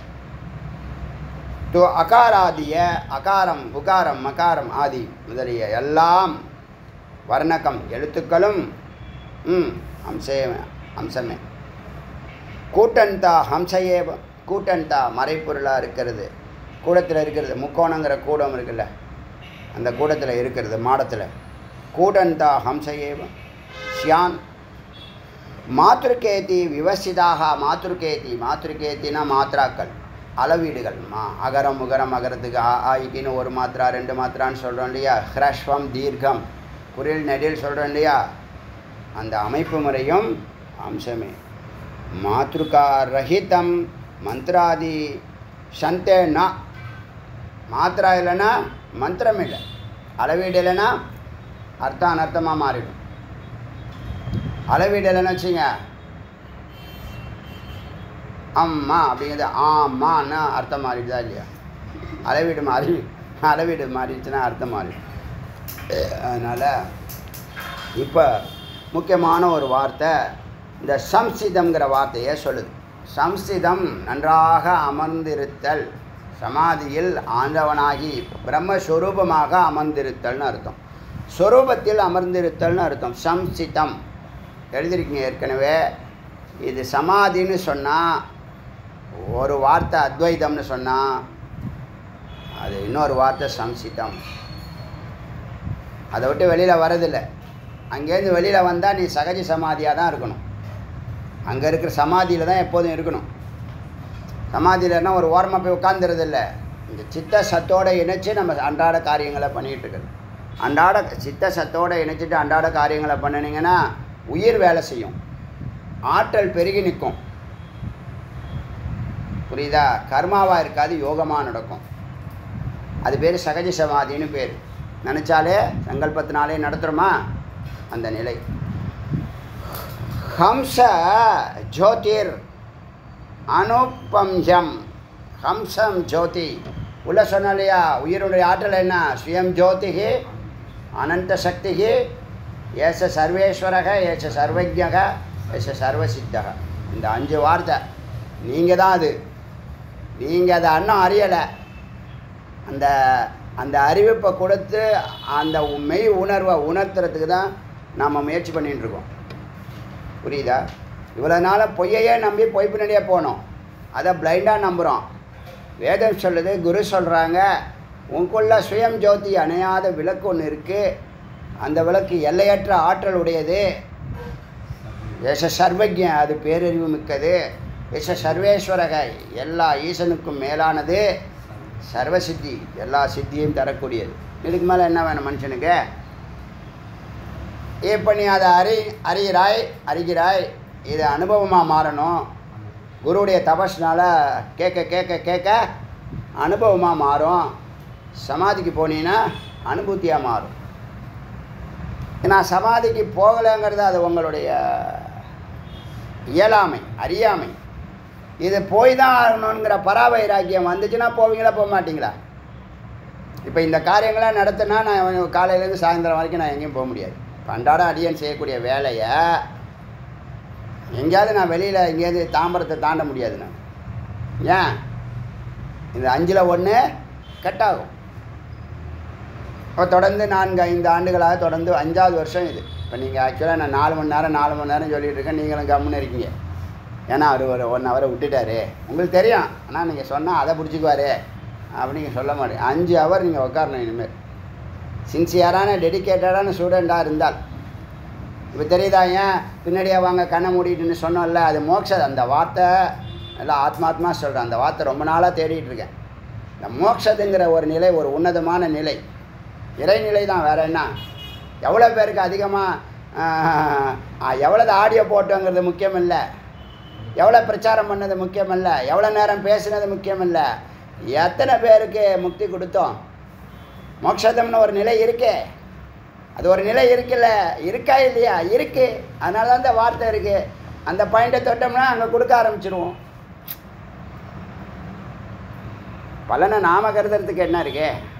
டு அகாராதிய அகாரம் உகாரம் மகாரம் ஆதி முதலிய எல்லாம் வர்ணகம் எழுத்துக்களும் ம் அம்சே அம்சமே கூட்டந்தா ஹம்சையே கூட்டந்தா மறைப்பொருளாக இருக்கிறது கூடத்தில் இருக்கிறது முக்கோணங்கிற கூடம் இருக்குல்ல அந்த கூடத்தில் இருக்கிறது மாடத்தில் கூடந்தா ஹம்சையேவ ஷியான் மாத்ருகேதி விவசிதாக மாத்ருகேதி மாத்ருகேத்தினா மாத்ராக்கள் அளவீடுகள் மா அகரம் உகரம் அகரத்துக்கு ஆ ஆயிக்கின்னு ஒரு மாத்திரா ரெண்டு மாத்திரான்னு சொல்கிறோம் இல்லையா ஹ்ரஸ்வம் தீர்க்கம் குரில் நெடில் சொல்கிறோம் இல்லையா அந்த அமைப்பு முறையும் அம்சமே மாத்ருகா ரஹிதம் மந்திராதி சந்தேனா மாத்திரா இல்லைன்னா மந்திரம் இல்லை அளவீடு இல்லைன்னா அர்த்தம் அனர்த்தமாக மாறிடும் அளவீடு இல்லைன்னு வச்சுங்க அம்மா அப்படிங்கிறது ஆமான்னா அர்த்தம் மாறிடுதா இல்லையா அளவீடு மாறி அளவீடு மாறிடுச்சுன்னா அர்த்தம் மாறிடும் அதனால் இப்போ முக்கியமான ஒரு வார்த்தை இந்த சம்சிதம்ங்கிற வார்த்தையே சொல்லுது சம்சிதம் நன்றாக அமர்ந்திருத்தல் சமாதியில் ஆண்டவனாகி பிரம்மஸ்வரூபமாக அமர்ந்திருத்தல்னு அர்த்தம் ஸ்வரூபத்தில் அமர்ந்திருத்தல்னு அர்த்தம் சம்சிதம் எழுதியிருக்கீங்க ஏற்கனவே இது சமாதின்னு சொன்னால் ஒரு வார்த்தை அத்வைதம்னு சொன்னால் அது இன்னொரு வார்த்தை சம்சிதம் அதை விட்டு வெளியில் வரதில்லை அங்கேருந்து வெளியில் வந்தால் நீ சகஜ சமாதியாக தான் இருக்கணும் அங்கே இருக்கிற சமாதியில் தான் எப்போதும் இருக்கணும் சமாதியிலன்னா ஒரு ஓரமாக போய் உட்காந்துறதில்ல இந்த சித்த சத்தோட இணைச்சு நம்ம அன்றாட காரியங்களை பண்ணிகிட்டு இருக்கிறது அன்றாட சித்த சத்தோட இணைச்சிட்டு அன்றாட காரியங்களை பண்ணினீங்கன்னா உயிர் வேலை செய்யும் ஆற்றல் பெருகி நிற்கும் புரியுதா கர்மாவாக இருக்காது யோகமாக நடக்கும் அது பேர் சகஜ சமாதின்னு பேர் நினச்சாலே சங்கல்பத்தினாலே நடத்துகிறோமா அந்த நிலை ஹம்ச ஜோதிர் அனுபம்யம் ஹம்சம் ஜோதி உள்ள சொன்ன இல்லையா உயிருடைய ஆற்றல் என்ன சுயம் ஜோதிகி அனந்த சக்திகி ஏச சர்வேஸ்வரக ஏச சர்வஜக ஏச சர்வசித்தக இந்த அஞ்சு வார்த்தை நீங்கள் தான் அது நீங்கள் அதை அன்னம் அறியலை அந்த அந்த அறிவிப்பை கொடுத்து அந்த மெய் உணர்வை உணர்த்துறதுக்கு தான் நாம் முயற்சி பண்ணிட்டு இருக்கோம் புரியுதா இவ்வளோ நாளாக பொய்யையே நம்பி பொய் பின்னாடியே போனோம் அதை பிளைண்டாக நம்புகிறோம் வேதம் சொல்லுது குரு சொல்கிறாங்க உங்களுக்குள்ள சுயம் ஜோதி அணையாத விளக்கு ஒன்று இருக்குது அந்த விளக்கு எல்லையற்ற ஆற்றல் உடையது ஏச சர்வஜன் அது பேரறிவு மிக்கது ஏச சர்வேஸ்வரக எல்லா ஈசனுக்கும் மேலானது சர்வசித்தி எல்லா சித்தியும் தரக்கூடியது இதுக்கு மேலே என்ன வேணும் மனுஷனுக்கு இப்போ நீ அதை அறி அறிகிறாய் அறிகிறாய் இது அனுபவமாக மாறணும் குருவுடைய தபஸ்னால கேட்க கேட்க கேட்க அனுபவமாக மாறும் சமாதிக்கு போனீங்கன்னா அனுபூத்தியாக மாறும் நான் சமாதிக்கு போகலைங்கிறது அது உங்களுடைய இயலாமை அறியாமை இது போய் தான் ஆகணுங்கிற பராவைராக்கியம் வந்துச்சுன்னா போவீங்களா போக மாட்டீங்களா இப்போ இந்த காரியங்களாம் நடத்தினா நான் காலையிலேருந்து சாயந்தரம் வரைக்கும் நான் எங்கேயும் போக முடியாது இப்போ அன்றாடம் அடியன் செய்யக்கூடிய வேலையை எங்கேயாவது நான் வெளியில் எங்கேயாவது தாம்பரத்தை தாண்ட முடியாது நான் ஏன் இந்த அஞ்சில் ஒன்று கட் ஆகும் இப்போ தொடர்ந்து நான்கு ஐந்து ஆண்டுகளாக தொடர்ந்து அஞ்சாவது வருஷம் இது இப்போ நீங்கள் ஆக்சுவலாக நான் நாலு மணி நேரம் நாலு மணி நேரம் சொல்லிகிட்டு இருக்கேன் நீங்களும் கம்முன்னு இருக்கீங்க ஏன்னா அவர் ஒரு ஒன் ஹவரை விட்டுட்டாரு உங்களுக்கு தெரியும் ஆனால் நீங்கள் சொன்னால் அதை பிடிச்சிக்குவாரு அப்படின்னு சொல்ல மாட்டேன் அஞ்சு ஹவர் நீங்கள் உட்காரணும் இனிமேல் சின்சியரான டெடிக்கேட்டடான ஸ்டூடெண்ட்டாக இருந்தால் இப்போ தெரியுதா ஏன் பின்னாடியே வாங்க கண்ணை மூடிட்டுன்னு சொன்னோம்ல அது மோட்ச அந்த வார்த்தை எல்லாம் ஆத்மாத்மா சொல்கிறேன் அந்த வார்த்தை ரொம்ப நாளாக தேடிட்டு இருக்கேன் இந்த மோட்சத்துங்கிற ஒரு நிலை ஒரு உன்னதமான நிலை இறைநிலை தான் வேறு என்ன எவ்வளோ பேருக்கு அதிகமாக எவ்வளோது ஆடியோ போட்டோங்கிறது முக்கியம் இல்லை எவ்வளோ பிரச்சாரம் பண்ணது முக்கியம் இல்லை எவ்வளோ நேரம் பேசினது முக்கியம் இல்லை எத்தனை பேருக்கு முக்தி கொடுத்தோம் மோட்சதம்னு ஒரு நிலை இருக்கே அது ஒரு நிலை இருக்குல்ல இருக்கா இல்லையா இருக்கு அதனால தான் இந்த வார்த்தை இருக்கு அந்த பாயிண்ட்டை தொட்டோம்னா அங்கே கொடுக்க ஆரம்பிச்சிருவோம் பலனை நாம கருதுறதுக்கு என்ன இருக்கு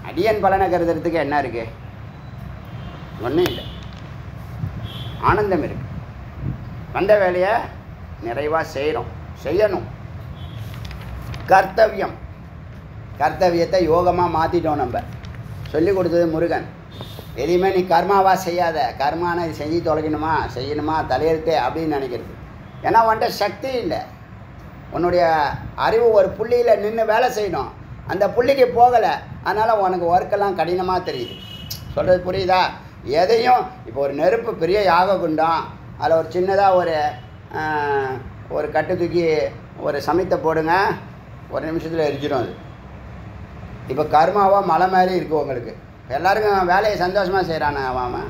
அடியன் பலனை கருதுறதுக்கு என்ன இருக்கு ஒன்றும் இல்லை ஆனந்தம் இருக்கு வந்த வேலையை நிறைவாக செய்கிறோம் செய்யணும் கர்த்தவியம் கர்த்தவியத்தை யோகமாக மாற்றிட்டோம் நம்ம சொல்லி கொடுத்தது முருகன் எதையுமே நீ கர்மாவா செய்யாத கர்மானா இது செஞ்சு தொலைக்கணுமா செய்யணுமா தலையெழுத்தே அப்படின்னு நினைக்கிறது ஏன்னா உன்கிட்ட சக்தி இல்லை உன்னுடைய அறிவு ஒரு புள்ளியில் நின்று வேலை செய்யணும் அந்த புள்ளிக்கு போகலை அதனால் உனக்கு ஒர்க்கெல்லாம் கடினமாக தெரியுது சொல்கிறது புரியுதா எதையும் இப்போ ஒரு நெருப்பு பெரிய யாக குண்டம் அதில் ஒரு சின்னதாக ஒரு ஆஹ், ஒரு கட்டு தூக்கி ஒரு சமைத்த போடுங்க ஒரு நிமிஷத்தில் எரிச்சிடும் அது இப்போ கர்மாவாக மலை மாதிரி இருக்குது உங்களுக்கு எல்லாருக்கும் வேலையை சந்தோஷமாக செய்கிறானே அவன் அவன்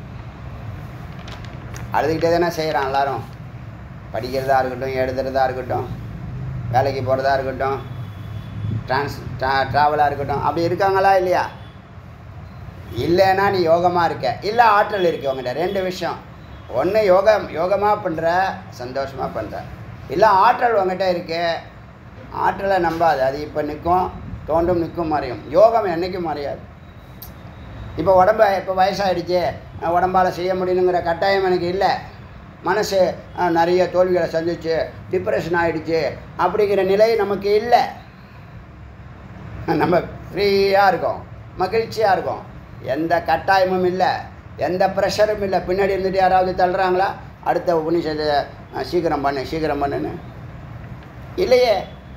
அழுதுகிட்டே தானே செய்கிறான் எல்லாரும் படிக்கிறதா இருக்கட்டும் எழுதுறதா இருக்கட்டும் வேலைக்கு போகிறதா இருக்கட்டும் ட்ரான்ஸ் ட்ரா ட்ராவலாக இருக்கட்டும் அப்படி இருக்காங்களா இல்லையா இல்லைன்னா நீ யோகமாக இருக்க இல்லை ஆற்றல் இருக்கு உங்கள்கிட்ட ரெண்டு விஷயம் ஒன்று யோகம் யோகமாக பண்ணுற சந்தோஷமாக பண்ணுற இல்லை ஆற்றல் உங்ககிட்ட இருக்கு ஆற்றலை நம்பாது அது இப்போ நிற்கும் தோண்டும் நிற்கும் மறையும் யோகம் என்றைக்கும் மறையாது இப்போ உடம்ப இப்போ வயசாகிடுச்சு உடம்பால் செய்ய முடியணுங்கிற கட்டாயம் எனக்கு இல்லை மனசு அஹ், நிறைய தோல்விகளை சந்திச்சு டிப்ரெஷன் ஆகிடுச்சு அப்படிங்கிற நிலை நமக்கு இல்லை நம்ம ஃப்ரீயாக இருக்கோம் மகிழ்ச்சியாக இருக்கோம் எந்த கட்டாயமும் இல்லை எந்த ப்ரெஷரும் இல்லை பின்னாடி இருந்துட்டு யாராவது தள்ளுறாங்களா அடுத்த உபநிஷத்தை அஹ், சீக்கிரம் பண்ணு சீக்கிரம் பண்ணுன்னு இல்லையே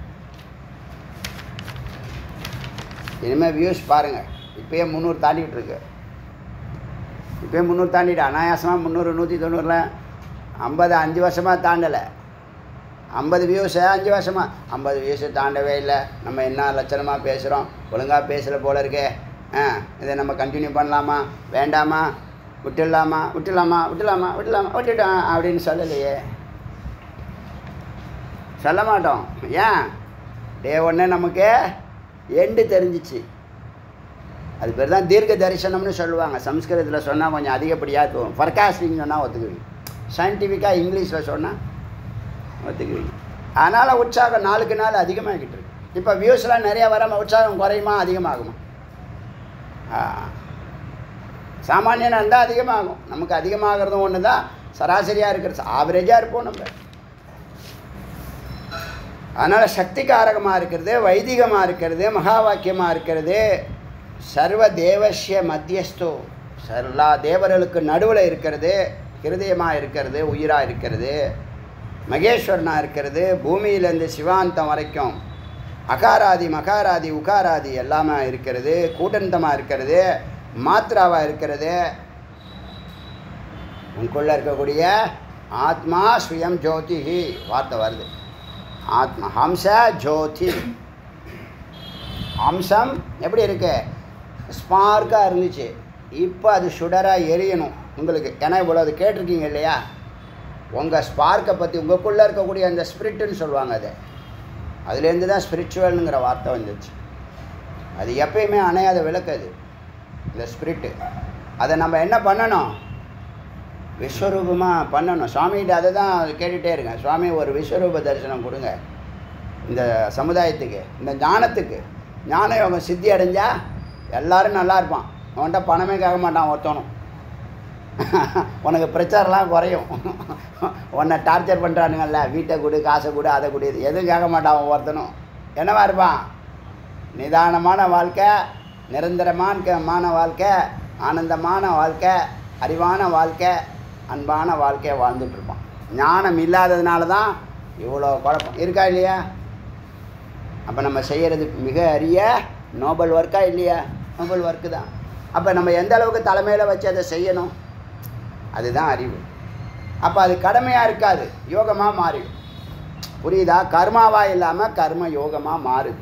இனிமேல் வியூஸ் பாருங்கள் இப்போயே முந்நூறு தாண்டிக்கிட்டு இருக்கு இப்போயே முந்நூறு தாண்டிட்டு அனாயாசமாக முந்நூறு நூற்றி தொண்ணூறில் ஐம்பது அஞ்சு வருஷமாக தாண்டலை ஐம்பது வியூஸை அஞ்சு வருஷமாக ஐம்பது வியூஸை தாண்டவே இல்லை நம்ம என்ன லட்சணமாக பேசுகிறோம் ஒழுங்காக பேசல போல இருக்கே ஆ இதை நம்ம கண்டினியூ பண்ணலாமா வேண்டாமா விட்டுடலாமா விட்டுலாமா விட்டுலாமா விட்டுலாமா விட்டுட்டோம் அப்படின்னு சொல்லலையே சொல்ல மாட்டோம் ஏன் டே ஒன்று நமக்கு எண்டு தெரிஞ்சிச்சு அது பேர் தான் தீர்க்க தரிசனம்னு சொல்லுவாங்க சம்ஸ்கிருதத்தில் சொன்னால் கொஞ்சம் அதிகப்படியாக தோணும் ஃபர்காஸ்டிங் சொன்னால் ஒத்துக்குவீங்க சயின்டிஃபிக்காக இங்கிலீஷில் சொன்னால் ஒத்துக்குவீங்க அதனால் உற்சாகம் நாளுக்கு நாள் அதிகமாகிட்டு இருக்கு இப்போ வியூஸ்லாம் நிறையா வராமல் உற்சாகம் குறையுமா அதிகமாகுமா ஆ. சாமானியனாக இருந்தால் அதிகமாகும் நமக்கு அதிகமாகிறதும் ஒன்று தான் சராசரியாக இருக்கிறது ஆவரேஜாக இருப்போம் நம்ம அதனால் சக்தி காரகமாக இருக்கிறது வைதிகமாக இருக்கிறது மகா வாக்கியமாக இருக்கிறது சர்வ தேவஸ்ய மத்தியஸ்தோ எல்லா தேவர்களுக்கு நடுவில் இருக்கிறது ஹிருதயமாக இருக்கிறது உயிராக இருக்கிறது மகேஸ்வரனாக இருக்கிறது பூமியிலேருந்து சிவாந்தம் வரைக்கும் அகாராதி மகாராதி உகாராதி எல்லாமே இருக்கிறது கூட்டந்தமாக இருக்கிறது மாத்ராவாக இருக்கிறது உங்களுக்குள்ள இருக்கக்கூடிய ஆத்மா ஸ்வயம் ஜோதிஹி வார்த்தை வருது ஆத்மா ஹம்ச ஜோதி அம்சம் எப்படி இருக்கு ஸ்பார்க்காக இருந்துச்சு இப்போ அது சுடராக எரியணும் உங்களுக்கு ஏன்னா இவ்வளோ அது கேட்டிருக்கீங்க இல்லையா உங்கள் ஸ்பார்க்கை பற்றி உங்களுக்குள்ளே இருக்கக்கூடிய அந்த ஸ்பிரிட்டுன்னு சொல்லுவாங்க அது அதுலேருந்து தான் ஸ்பிரிச்சுவல்னுங்கிற வார்த்தை வந்துச்சு அது எப்பயுமே அணையாத விளக்கு அது இந்த ஸ்பிரிட்டு அதை நம்ம என்ன பண்ணணும் விஸ்வரூபமாக பண்ணணும் சுவாமிகிட்ட அதை தான் கேட்டுகிட்டே இருக்கேன் சுவாமி ஒரு விஸ்வரூப தரிசனம் கொடுங்க இந்த சமுதாயத்துக்கு இந்த ஞானத்துக்கு ஞான யோகம் சித்தி அடைஞ்சா எல்லாரும் நல்லா இருப்பான் அவன்கிட்ட பணமே கேட்க மாட்டான் ஒருத்தனும் உனக்கு பிரச்சாரம்லாம் குறையும் உன்னை டார்ச்சர் பண்ணுறானுங்கல்ல வீட்டை கொடு காசை கொடு அதை கொடு இது எதுவும் கேட்க மாட்டான் அவன் ஒருத்தனும் என்னவா இருப்பான் நிதானமான வாழ்க்கை நிரந்தரமான வாழ்க்கை ஆனந்தமான வாழ்க்கை அறிவான வாழ்க்கை அன்பான வாழ்க்கையை வாழ்ந்துட்டு இருப்பான் ஞானம் இல்லாததுனால தான் இவ்வளோ குழப்பம் இருக்கா இல்லையா அப்போ நம்ம செய்கிறது மிக அரிய நோபல் ஒர்க்கா இல்லையா நோபல் ஒர்க்கு தான் அப்போ நம்ம எந்த அளவுக்கு தலைமையில் வச்சு அதை செய்யணும் அதுதான் அறிவு அப்போ அது கடமையாக இருக்காது யோகமாக மாறிடும் புரியுதா கர்மாவாக இல்லாமல் கர்ம யோகமாக மாறுது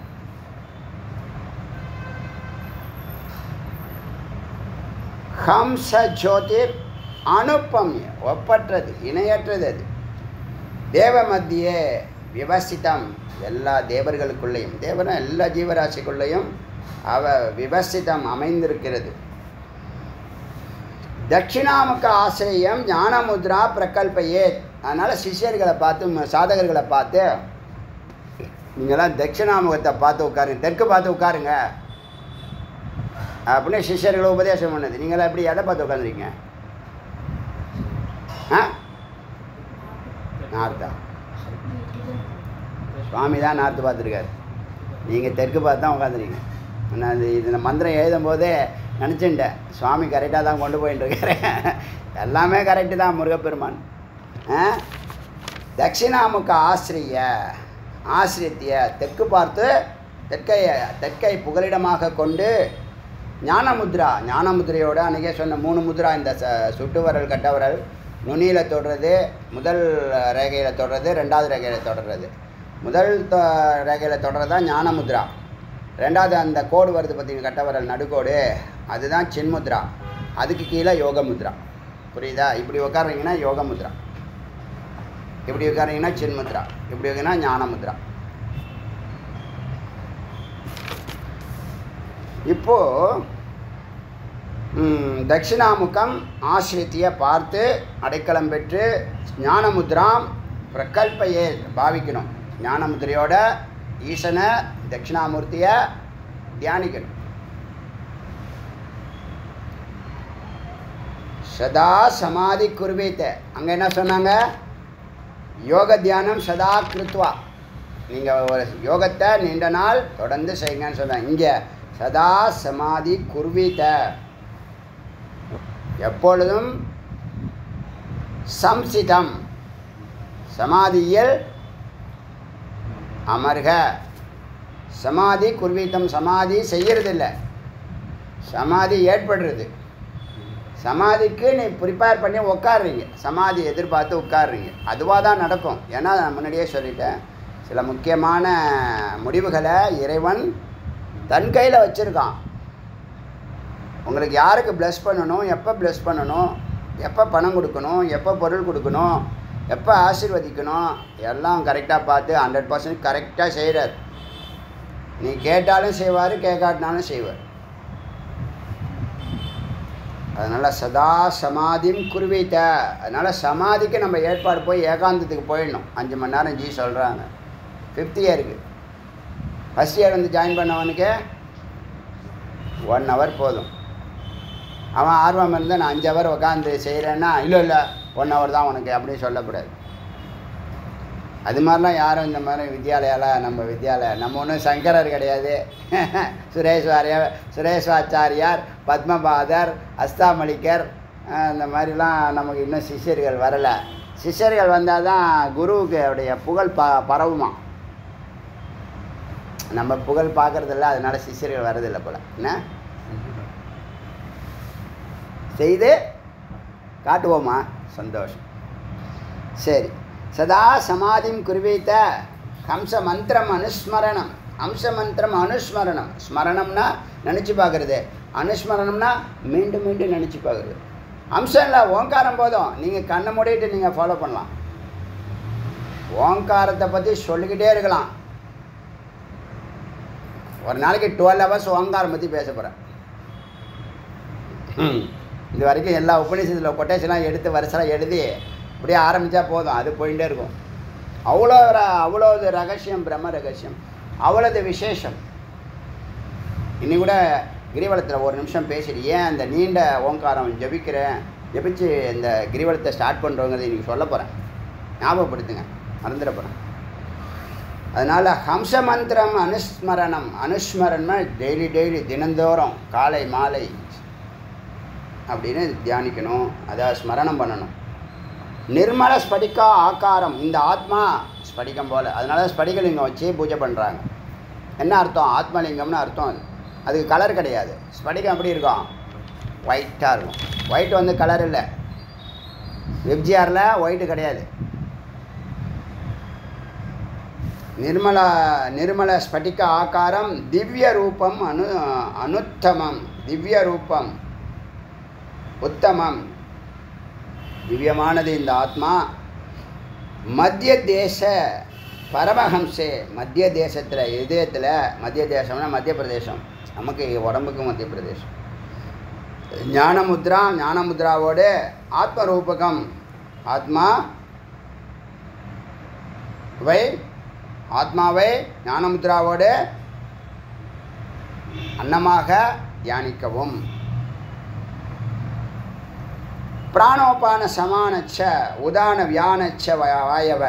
ஹம்ச ஜோதிர் அனுப்பம்ய ஒப்பற்றது இணையற்றது அது தேவ மத்தியே விவசித்தம் எல்லா தேவர்களுக்குள்ளேயும் தேவனா எல்லா ஜீவராசிக்குள்ளேயும் அவ விவசித்தம் அமைந்திருக்கிறது தட்சிணாமுக ஆசிரியம் ஞானமுத்ரா பிரகல்பையே அதனால் சிஷ்யர்களை பார்த்து ம- சாதகர்களை பார்த்து நீங்களாம் தட்சிணாமுகத்தை பார்த்து உட்காருங்க தெற்கு பார்த்து உட்காருங்க அப்படின்னு சிஷ்யர்களை உபதேசம் பண்ணுது நீங்களாம் எப்படி எதை பார்த்து உட்காந்துருக்கீங்க ஆ நார்த்தா சுவாமி தான் நார்த்து பார்த்துருக்காரு நீங்கள் தெற்கு பார்த்து தான் உட்காந்துருக்கீங்க நான் இது இது இந்த மந்திரம் எழுதும் போதே நினச்சிட்டேன் சுவாமி கரெக்டாக தான் கொண்டு போயிட்டு இருக்கிறேன் எல்லாமே கரெக்டு தான் முருகப்பெருமான் ஆ தட்சிணாமுக ஆசிரிய ஆசிரியத்திய தெற்கு பார்த்து தெற்கை தெற்கை புகலிடமாக கொண்டு ஞானமுத்ரா ஞானமுத்ரையோட அன்றைக்கே சொன்ன மூணு முத்ரா இந்த ச சுட்டுவரல் கட்டவரல் நுனியில் தொடுறது முதல் ரேகையில் தொடுறது ரெண்டாவது ரேகையில் தொடர்றது முதல் தொ ரேகையில் தொடர்றது தான் ஞானமுத்ரா ரெண்டாவது அந்த கோடு வருது பார்த்தீங்க கட்டவரல் நடுக்கோடு அதுதான் சின்முத்ரா அதுக்கு கீழே யோக முத்ரா புரியுதா இப்படி உட்காருறீங்கன்னா யோக முத்ரா இப்படி உட்காருங்கன்னா சின்முத்ரா இப்படி உட்காருன்னா ஞான முத்ரா இப்போ ம், தட்சிணாமுகம் ஆசிரியத்திய பார்த்து அடைக்கலம் பெற்று ஞானமுத்ராம் பிரகல்பையே பாவிக்கணும் ஞானமுத்திரையோட ஈசனை தட்சிணாமூர்த்தியை தியானிக்கணும் சதா சமாதி குருவீத்த அங்கே என்ன சொன்னாங்க யோக தியானம் சதா கிருத்வா நீங்கள் ஒரு யோகத்தை நீண்ட நாள் தொடர்ந்து செய்யுங்கன்னு சொன்னாங்க இங்கே சதா சமாதி குர்வீத எப்பொழுதும் சம்சிதம் சமாதியில் அமர்க சமாதி குர்வீத்தம் சமாதி செய்யறதில்ல சமாதி ஏற்படுறது சமாதிக்கு நீ ப்ரிப்பேர் பண்ணி உட்காடுறீங்க சமாதி எதிர்பார்த்து உட்காடுறீங்க அதுவாக தான் நடக்கும் ஏன்னா நான் முன்னாடியே சொல்லிட்டேன் சில முக்கியமான முடிவுகளை இறைவன் தன் கையில் வச்சுருக்கான் உங்களுக்கு யாருக்கு ப்ளஸ் பண்ணணும் எப்போ ப்ளஸ் பண்ணணும் எப்போ பணம் கொடுக்கணும் எப்போ பொருள் கொடுக்கணும் எப்போ ஆசீர்வதிக்கணும் எல்லாம் கரெக்டாக பார்த்து ஹண்ட்ரட் பர்சன்ட் கரெக்டாக செய்கிறார் நீ கேட்டாலும் செய்வார் கேட்காட்டினாலும் செய்வார் அதனால் சதா சமாதியும் குருவித்த அதனால் சமாதிக்கு நம்ம ஏற்பாடு போய் ஏகாந்தத்துக்கு போயிடணும் அஞ்சு மணி நேரம் ஜி சொல்கிறாங்க ஃபிஃப்த் இயருக்கு ஃபஸ்ட் இயர் வந்து ஜாயின் பண்ணவனுக்கு ஒன் ஹவர் போதும் அவன் ஆர்வம் இருந்தால் நான் அஞ்சு ஹவர் உட்காந்து செய்கிறேன்னா இல்லை இல்லை ஒன் ஹவர் தான் உனக்கு அப்படின்னு சொல்லக்கூடாது அது மாதிரிலாம் யாரும் இந்த மாதிரி வித்யாலயால நம்ம வித்யாலயா நம்ம ஒன்றும் சங்கரர் கிடையாது சுரேஸ்வாரிய சுரேஸ்வாச்சாரியார் பத்மபாதர் அஸ்தாமலிக்கர் அஹ் இந்த மாதிரிலாம் நமக்கு இன்னும் சிஷ்யர்கள் வரலை சிஷ்யர்கள் வந்தால் தான் குருவுக்கு அவருடைய புகழ் ப பரவுமா நம்ம புகழ் பார்க்கறதில்ல அதனால சிஷ்யர்கள் வர்றதில்லை போல் என்ன செய்து காட்டுவோமா சந்தோஷம் சரி சதா சமாதிம் குருவீத்த ஹம்ச மந்திரம் அனுஸ்மரணம் ஹம்ச மந்திரம் அனுஸ்மரணம் ஸ்மரணம்னா நினச்சி பார்க்குறது அனுஸ்மரணம்னா மீண்டும் மீண்டும் நினச்சி பார்க்குறது அம்சம் இல்லை ஓங்காரம் போதும் நீங்கள் கண்ணை மூடிட்டு நீங்கள் ஃபாலோ பண்ணலாம் ஓங்காரத்தை பற்றி சொல்லிக்கிட்டே இருக்கலாம் ஒரு நாளைக்கு டுவெல் ஹவர்ஸ் ஓங்காரம் பற்றி பேச போகிறேன் இது வரைக்கும் எல்லா உபநிஷத்தில் கொட்டேஷன்லாம் எடுத்து வருஷம் எழுதி இப்படியே ஆரம்பித்தா போதும் அது போயிட்டே இருக்கும் அவ்வளோ ர- அவ்வளோது ரகசியம் பிரம்ம ரகசியம் அவ்வளோது விசேஷம் இன்னி கூட கிரிவலத்தில் ஒரு நிமிஷம் பேசிட்டு ஏன் அந்த நீண்ட ஓங்காரம் ஜபிக்கிறேன் ஜபிச்சு இந்த கிரிவலத்தை ஸ்டார்ட் பண்ணுறோங்கிறத இன்றைக்கி சொல்ல போகிறேன் ஞாபகப்படுத்துங்க மறந்துட போகிறேன் அதனால் ஹம்ச மந்திரம் அனுஸ்மரணம் அனுஸ்மரணம்னா டெய்லி டெய்லி தினந்தோறும் காலை மாலை அப்படின்னு தியானிக்கணும் அதை ஸ்மரணம் பண்ணணும் நிர்மல ஸ்படிகா ஆகாரம் இந்த ஆத்மா ஸ்படிகம் போல் அதனால ஸ்படிகலிங்கம் வச்சு பூஜை பண்ணுறாங்க என்ன அர்த்தம் ஆத்மலிங்கம்னு அர்த்தம் அது அதுக்கு கலர் கிடையாது ஸ்படிகம் எப்படி இருக்கும் ஒயிட்டாக இருக்கும் ஒயிட் வந்து கலர் இல்லை வெப்ஜிஆரில் ஒயிட்டு கிடையாது నిర్మల నిర్మల స్ఫటిక ఆకారం దివ్య రూపం అను అనుత్తమం దివ్య రూపం உத்தமம் திவ்யமானது இந்த ஆத்மா மத்திய தேச பரமஹம்சே மத்திய தேசத்தில் இதயத்தில் மத்திய தேசம்னா மத்திய பிரதேசம் நமக்கு உடம்புக்கு மத்திய பிரதேசம் ஞானமுத்ரா ஞானமுத்ராவோடு ஆத்மரூபகம் ஆத்மா வை ஆத்மாவை ஞானமுத்ராவோடு அன்னமாக தியானிக்கவும் பிராணோபான சமானச்ச உதான வியானச்ச வ- வாயவ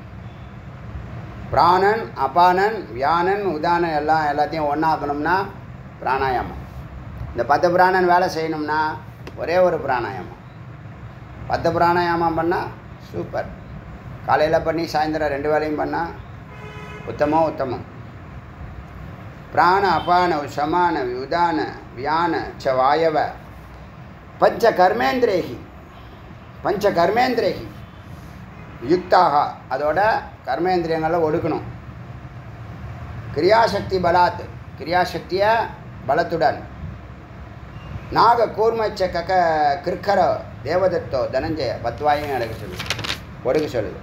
பிராணன் அபானன் வியானன் உதானன் எல்லாம் எல்லாத்தையும் ஒன்றாக்கணும்னா பிராணாயாமம் இந்த பத்து பிராணன் வேலை செய்யணும்னா ஒரே ஒரு பிராணாயாமம் பத்து பிராணாயாமம் பண்ணால் சூப்பர் காலையில் பண்ணி சாயந்தரம் ரெண்டு வேலையும் பண்ணால் உத்தமம் உத்தமம் பிராண அபான சமான உதான வியான ச வாயவ பஞ்ச கர்மேந்திரேகி பஞ்ச கர்மேந்திரேகி யுக்தாக அதோட கர்மேந்திரியங்களை ஒடுக்கணும் கிரியாசக்தி பலாத் கிரியாசக்தியை பலத்துடன் நாக கூர்மச்ச கக கிருக்கர தேவதத்தோ தனஞ்சய பத்வாயும் நடக்க சொல்லுது ஒடுக்க சொல்லுது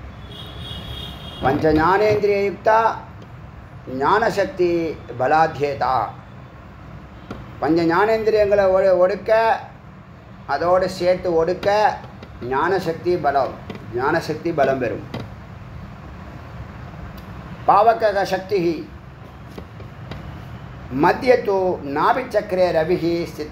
பஞ்ச ஞானேந்திரிய யுக்தா ஞானசக்தி பலாத்தியதா பஞ்ச ஞானேந்திரியங்களை ஒடு ஒடுக்க அதோடு சேர்த்து ஒடுக்க ஞானசக்தி பலம் ஞானசக்தி பலம் பெறும் பாவக சக்தி மத்திய தூ நாபிச்சக்கரே ரவிஹி ஸ்தித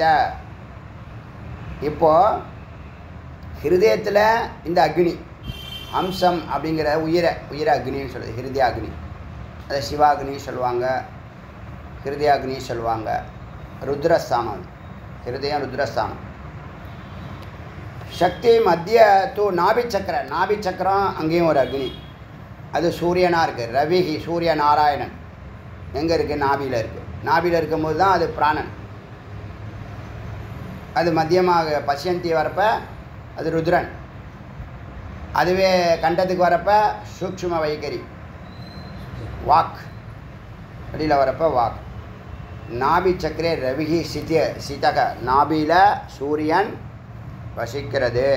இப்போ ஹிருதயத்தில் இந்த அக்னி அம்சம் அப்படிங்கிற உயிரை உயிர அக்னின்னு சொல்லுது ஹிருதய அக்னி அதை சிவாக்னி சொல்லுவாங்க ஹிருதயாக்னி சொல்லுவாங்க ருத்ரஸ்தானம் அது. ஹிருதயம் ருத்ரஸ்தானம் சக்தி மத்திய தூ நாபி சக்கரம் நாபி சக்கரம் அங்கேயும் ஒரு அக்னி அது சூரியனாக இருக்குது ரவிஹி சூரிய நாராயணன் எங்கே இருக்குது நாபியில் இருக்குது நாபியில் இருக்கும்போது தான் அது பிராணன் அது மத்தியமாக பசியந்தி வரப்ப அது ருத்ரன் அதுவே கண்டத்துக்கு வரப்ப சூக்ஷ்ம வைகரி வாக் வெளியில் வரப்ப வாக் நாபி சக்கரே ரவிஹி சித்திய சிதக நாபியில் சூரியன் வசிக்கிறது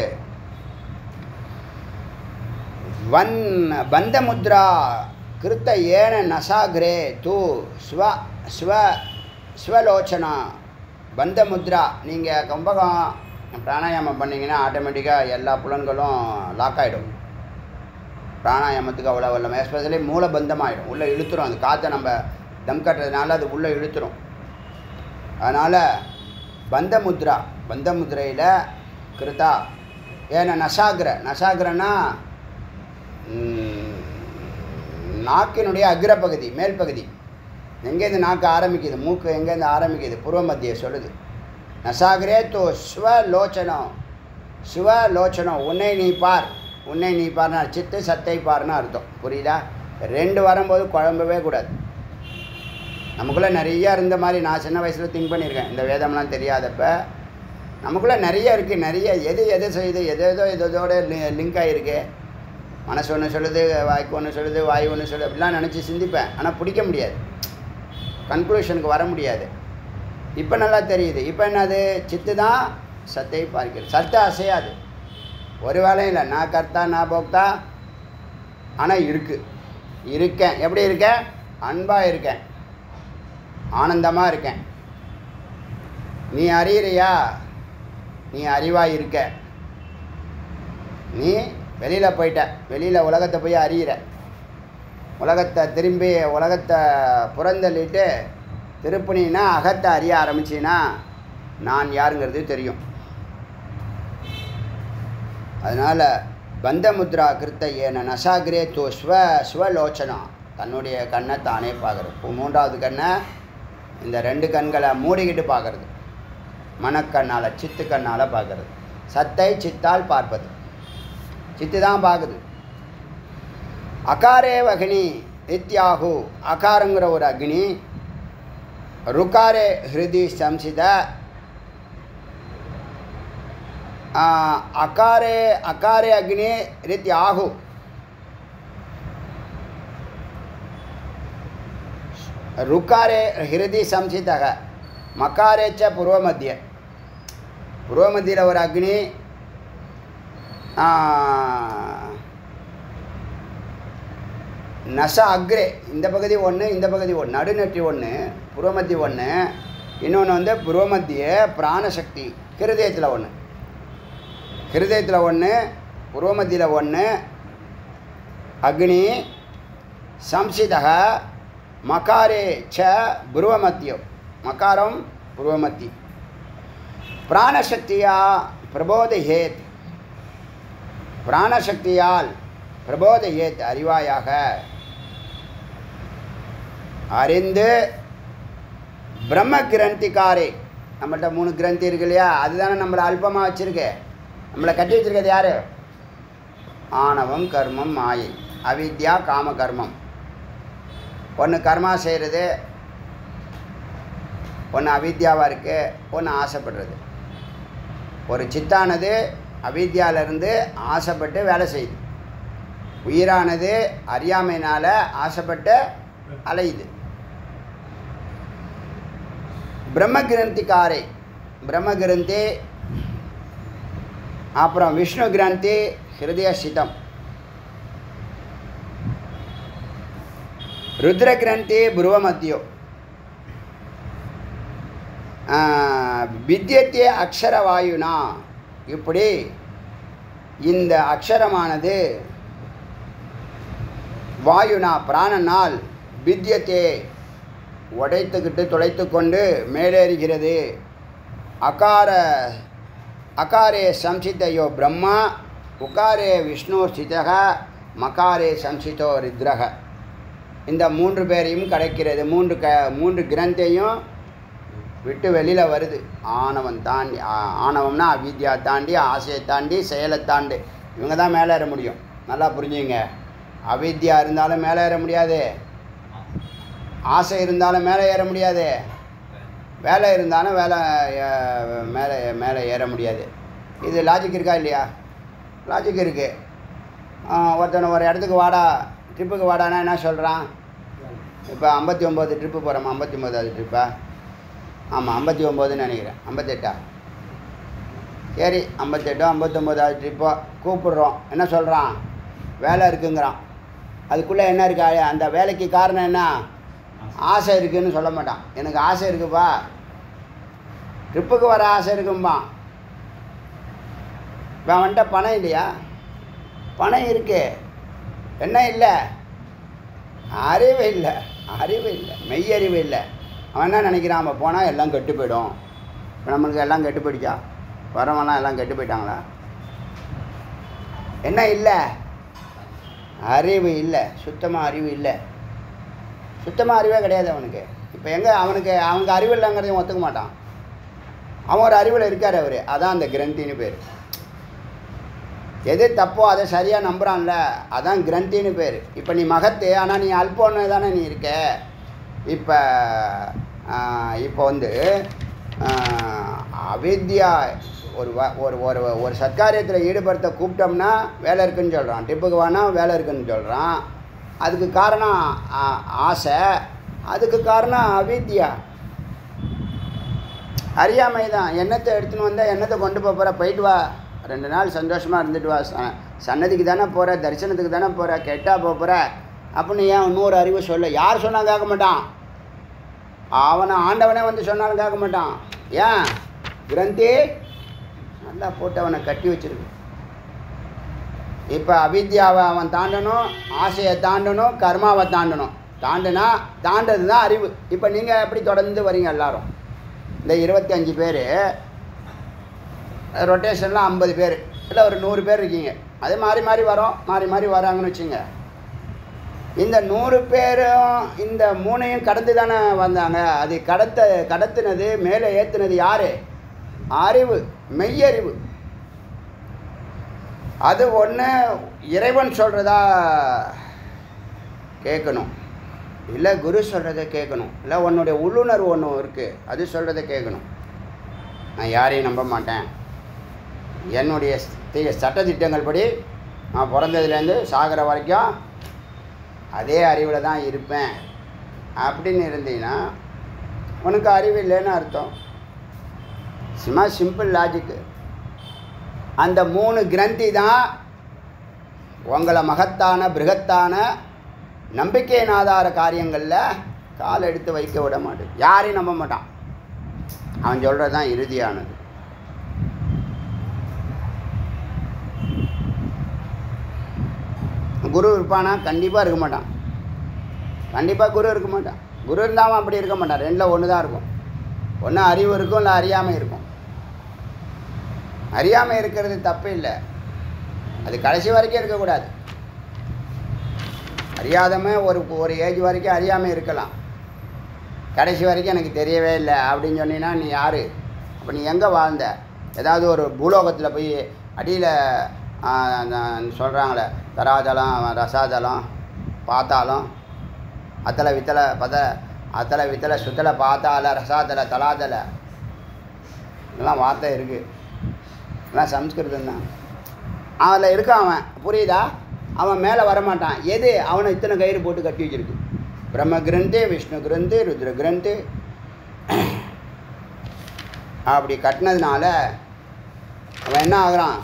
வன் பந்தமுத்ரா கிருத்த ஏன நசாகிரே தூ ஸ்வ ஸ்வ ஸ்வலோச்சனா பந்தமுத்ரா நீங்கள் கம்பகம் பிராணாயாமம் பண்ணிங்கன்னா ஆட்டோமேட்டிக்காக எல்லா புலன்களும் லாக் ஆகிடும் பிராணாயாமத்துக்கு அவ்வளோ வல்லமை எஸ்பெஷலி மூலபந்தமாகிடும் உள்ளே இழுத்துரும் அந்த காற்றை நம்ம தம் கட்டுறதுனால அது உள்ளே இழுத்துரும் அதனால் பந்தமுத்ரா பந்தமுத்ரையில் கிருதா ஏன்னா நசாகிர நசாகிரன்னா ம், நாக்கினுடைய அக்ரப்பகுதி மேல் பகுதி எங்கேருந்து நாக்கு ஆரம்பிக்குது மூக்கு எங்கேருந்து ஆரம்பிக்குது பூர்வ மத்திய சொல்லுது நசாகிரே தோ ஸ்வலோச்சனம் சிவலோச்சனம் உன்னை நீ பார் உன்னை நீ பார்னா சித்து சத்தை பார்னு அர்த்தம் புரியுதா ரெண்டு வரும்போது குழம்பவே கூடாது நமக்குள்ளே நிறைய இருந்த மாதிரி நான் சின்ன வயசில் திங்க் பண்ணியிருக்கேன் இந்த வேதம்லாம் தெரியாதப்ப நமக்குள்ளே நிறைய இருக்குது நிறைய எது எது செய்யுது எது எதோ இதோட லிங்க் ஆகிருக்கு மனசு ஒன்று சொல்லுது வாய்க்கு ஒன்று சொல்லுது வாய் ஒன்று சொல்லுது அப்படிலாம் நினச்சி சிந்திப்பேன் ஆனால் பிடிக்க முடியாது கன்க்ளூஷனுக்கு வர முடியாது இப்போ நல்லா தெரியுது இப்போ என்னது சித்து தான் சத்தை பார்க்கிறது சத்தை அசையாது ஒரு வேலையும் இல்லை நான் கர்த்தா நான் போக்தா ஆனால் இருக்குது இருக்கேன் எப்படி இருக்கேன் அன்பாக இருக்கேன் ஆனந்தமாக இருக்கேன் நீ அறியறியா நீ அறிவாக இருக்க நீ வெளியில் போயிட்ட வெளியில் உலகத்தை போய் அறியிற உலகத்தை திரும்பி உலகத்தை புறந்தள்ளிட்டு திருப்பினா அகத்தை அறிய ஆரம்பிச்சின்னா நான் யாருங்கிறது தெரியும் அதனால் பந்தமுத்ரா கிருத்த ஏன நசாகிரே தோ ஸ்வ ஸ்வலோச்சனா தன்னுடைய கண்ணை தானே பார்க்குறது இப்போ மூன்றாவது கண்ணை இந்த ரெண்டு கண்களை மூடிக்கிட்டு பார்க்குறது மனக்கண்ணால் சித்து கண்ணால் பார்க்குறது சத்தை சித்தால் பார்ப்பது சித்து தான் பார்க்குது அகாரே அக்னி நித்யாகு அகாரங்கிற ஒரு அக்னி ருக்காரே ஹிருதி சம்சித ಆ, ಅಕಾರೆ ಅಕಾರೆ ಅಗ್ನಿ ರೀತಿ ಆಹು ರುಕಾರೆ ಹೃದಯ ಸಂಸಿತ ಮಕಾರೆ ಚ ಪೂರ್ವ ಮಧ್ಯ ಪೂರ್ವ ಮಧ್ಯದ ஒரு அக்னி ಆ, நச அக்ரே இந்த பகுதி ஒன்று இந்த பகுதி ஒன்று நடுநெற்றி ஒன்று புறமத்தி ஒன்று இன்னொன்று வந்து புறமத்திய பிராணசக்தி ஹிருதயத்தில் ஒன்று ஹிருதயத்தில் ஒன்று புருவமத்தியில் ஒன்று அக்னி சம்சிதக மகாரே ச புருவமத்தியம் மகாரம் பூர்வமத்தி பிராணசக்தியா பிரபோதயேத் பிராணசக்தியால் பிரபோதயேத் அறிவாயாக அறிந்து பிரம்ம கிரந்திக்காரே நம்மள்ட்ட மூணு கிரந்தி இருக்கு இல்லையா அதுதானே நம்மளை அல்பமாக வச்சுருக்கு நம்மளை கட்டி வச்சிருக்கிறது யார் ஆணவம் கர்மம் மாயை அவித்யா காம கர்மம் ஒன்று கர்மா செய்கிறது ஒன்று அவித்யாவாக இருக்குது ஒன்று ஆசைப்படுறது ஒரு சித்தானது அவித்யாவிலேருந்து ஆசைப்பட்டு வேலை செய்யுது உயிரானது அறியாமையினால் ஆசைப்பட்டு அலையுது பிரம்ம கிரந்திக்காரை பிரம்ம கிரந்தி அப்புறம் விஷ்ணு கிரந்தி ஹிருதய சிதம் ருத்ர கிரந்தி புருவமத்தியோ வித்தியத்தே அக்ஷரவாயுனா இப்படி இந்த அக்ஷரமானது வாயுனா பிராணனால் வித்தியத்தே உடைத்துக்கிட்டு துளைத்து கொண்டு மேலேறுகிறது அகார அகாரே சம்சித்தையோ பிரம்மா உகாரே விஷ்ணு ஸ்திதக மகாரே சம்சிதோ ருத்ரக இந்த மூன்று பேரையும் கிடைக்கிறது மூன்று க மூன்று கிரந்தையும் விட்டு வெளியில் வருது ஆணவம் தாண்டி ஆ- ஆணவம்னா அவித்யா தாண்டி ஆசையை தாண்டி செயலை தாண்டி இவங்க தான் மேலே ஏற முடியும் நல்லா புரிஞ்சுங்க அவித்யா இருந்தாலும் மேலே ஏற முடியாது ஆசை இருந்தாலும் மேலே ஏற முடியாது வேலை இருந்தாலும் வேலை ஏ- மேலே மேலே ஏற முடியாது இது லாஜிக் இருக்கா இல்லையா லாஜிக் இருக்குது ஒருத்தனை ஒரு இடத்துக்கு வாடா ட்ரிப்புக்கு வாடானா என்ன சொல்கிறான் இப்போ ஐம்பத்தி ஒம்பது ட்ரிப்பு போகிறோமா ஐம்பத்தி ஒம்பதாவது ட்ரிப்பா ஆமாம் ஐம்பத்தி ஒம்போதுன்னு நினைக்கிறேன் ஐம்பத்தெட்டா சரி ஐம்பத்தெட்டோ ஐம்பத்தொம்போதாவது ட்ரிப்போ கூப்பிடுறோம் என்ன சொல்கிறான் வேலை இருக்குங்கிறான் அதுக்குள்ளே என்ன இருக்கா அந்த வேலைக்கு காரணம் என்ன ஆசை இருக்குன்னு சொல்ல மாட்டான் எனக்கு ஆசை இருக்குப்பா ட்ரிப்புக்கு வர ஆசை இருக்கும்பா இப்போ அவன்கிட்ட பணம் இல்லையா பணம் இருக்கு என்ன இல்லை அறிவு இல்லை அறிவு இல்லை மெய்யறிவு இல்லை அவன் என்ன நினைக்கிறான் நம்ம போனால் எல்லாம் கெட்டு போயிடும் இப்போ நம்மளுக்கு எல்லாம் கெட்டு போயிடுச்சா வரவெல்லாம் எல்லாம் கெட்டு போயிட்டாங்களா என்ன இல்லை அறிவு இல்லை சுத்தமாக அறிவு இல்லை சுத்தமாக அறிவே கிடையாது அவனுக்கு இப்போ எங்கே அவனுக்கு அவனுக்கு அறிவு இல்லைங்கிறதையும் ஒத்துக்க மாட்டான் அவன் ஒரு அறிவில் இருக்கார் அவர் அதான் அந்த கிரந்தின்னு பேர் எது தப்போ அதை சரியாக நம்புகிறான்ல அதான் கிரந்தின்னு பேர் இப்போ நீ மகத்து ஆனால் நீ அல்போன்னு தானே நீ இருக்க இப்போ இப்போ வந்து ஆஹ், அவித்யா ஒரு வ- ஒரு ஒரு ஒரு சத்காரியத்தில் ஈடுபடுத்த கூப்பிட்டோம்னா வேலை இருக்குன்னு சொல்கிறான் டிப்புக்கு வேணா வேலை இருக்குன்னு சொல்கிறான் அதுக்கு காரணம் ஆ- ஆசை அதுக்கு காரணம் அவித்யா அறியாமை தான் எண்ணத்தை எடுத்துன்னு வந்தால் எண்ணத்தை கொண்டு போக போகிற போயிட்டு வா ரெண்டு நாள் சந்தோஷமாக இருந்துட்டு வா ச- சன்னதிக்கு தானே போகிற தரிசனத்துக்கு தானே போகிற கெட்டா போக போகிற அப்படின்னு ஏன் இன்னொரு அறிவு சொல்ல யார் சொன்னால் கேட்க மாட்டான் அவனை ஆண்டவனே வந்து சொன்னாலும் கேட்க மாட்டான் ஏன் கிரந்தி நல்லா போட்டு அவனை கட்டி வச்சிருக்கு இப்போ அவித்யாவை அவன் தாண்டணும் ஆசையை தாண்டணும் கர்மாவை தாண்டணும் தாண்டுனா தாண்டது தான் அறிவு இப்போ நீங்கள் எப்படி தொடர்ந்து வரீங்க எல்லாரும் இந்த இருபத்தி அஞ்சு பேர் ரொட்டேஷனில் ஐம்பது பேர் இல்லை ஒரு நூறு பேர் இருக்கீங்க அதே மாறி மாறி வரோம் மாறி மாறி வராங்கன்னு வச்சுங்க இந்த நூறு பேரும் இந்த மூணையும் கடந்து தானே வந்தாங்க அது கடத்த கடத்துனது மேலே ஏற்றுனது யார் அறிவு மெய்யறிவு அது ஒன்று இறைவன் சொல்கிறதா கேட்கணும் இல்லை குரு சொல்கிறத கேட்கணும் இல்லை உன்னுடைய உள்ளுணர்வு ஒன்று இருக்குது அது சொல்கிறத கேட்கணும் நான் யாரையும் நம்ப மாட்டேன் என்னுடைய தி- சட்டதிட்டங்கள் படி நான் பிறந்ததுலேருந்து சாகிற வரைக்கும் அதே அறிவில் தான் இருப்பேன் அப்படின்னு இருந்தீங்கன்னா உனக்கு அறிவு இல்லைன்னு அர்த்தம் சும்மா சிம்பிள் லாஜிக்கு அந்த மூணு கிரந்தி தான் உங்களை மகத்தான பிருகத்தான நம்பிக்கையின் ஆதார காரியங்களில் கால் எடுத்து வைக்க விட மாட்டேன் யாரையும் நம்ப மாட்டான் அவன் சொல்கிறது தான் இறுதியானது குரு இருப்பானா கண்டிப்பாக இருக்க மாட்டான் கண்டிப்பாக குரு இருக்க மாட்டான் குரு இருந்தால் அவன் அப்படி இருக்க மாட்டான் ரெண்டில் ஒன்று தான் இருக்கும் ஒன்று அறிவு இருக்கும் இல்லை அறியாமை இருக்கும் அறியாமை இருக்கிறது தப்பு இல்லை அது கடைசி வரைக்கும் இருக்கக்கூடாது அறியாதவன் ஒரு ஒரு ஏஜ் வரைக்கும் அறியாமல் இருக்கலாம் கடைசி வரைக்கும் எனக்கு தெரியவே இல்லை அப்படின்னு சொன்னீங்கன்னா நீ யார் அப்போ நீ எங்கே வாழ்ந்த ஏதாவது ஒரு பூலோகத்தில் போய் அடியில் சொல்கிறாங்களே தராதலம் ரசாதலம் பாத்தாளம் அத்தலை வித்தலை பத அத்தலை வித்தலை சுத்தலை பாத்தால ரசாதலை தலாதலை இதெல்லாம் வார்த்தை இருக்குது இதெல்லாம் சம்ஸ்கிருதம் தான் அதில் இருக்கான் அவன் புரியுதா அவன் மேலே வரமாட்டான் எது அவனை இத்தனை கயிறு போட்டு கட்டி வச்சிருக்கு பிரம்ம கிரந்து விஷ்ணு கிரந்து ருத்ர கிரந்து அப்படி கட்டினதுனால அவன் என்ன ஆகுறான்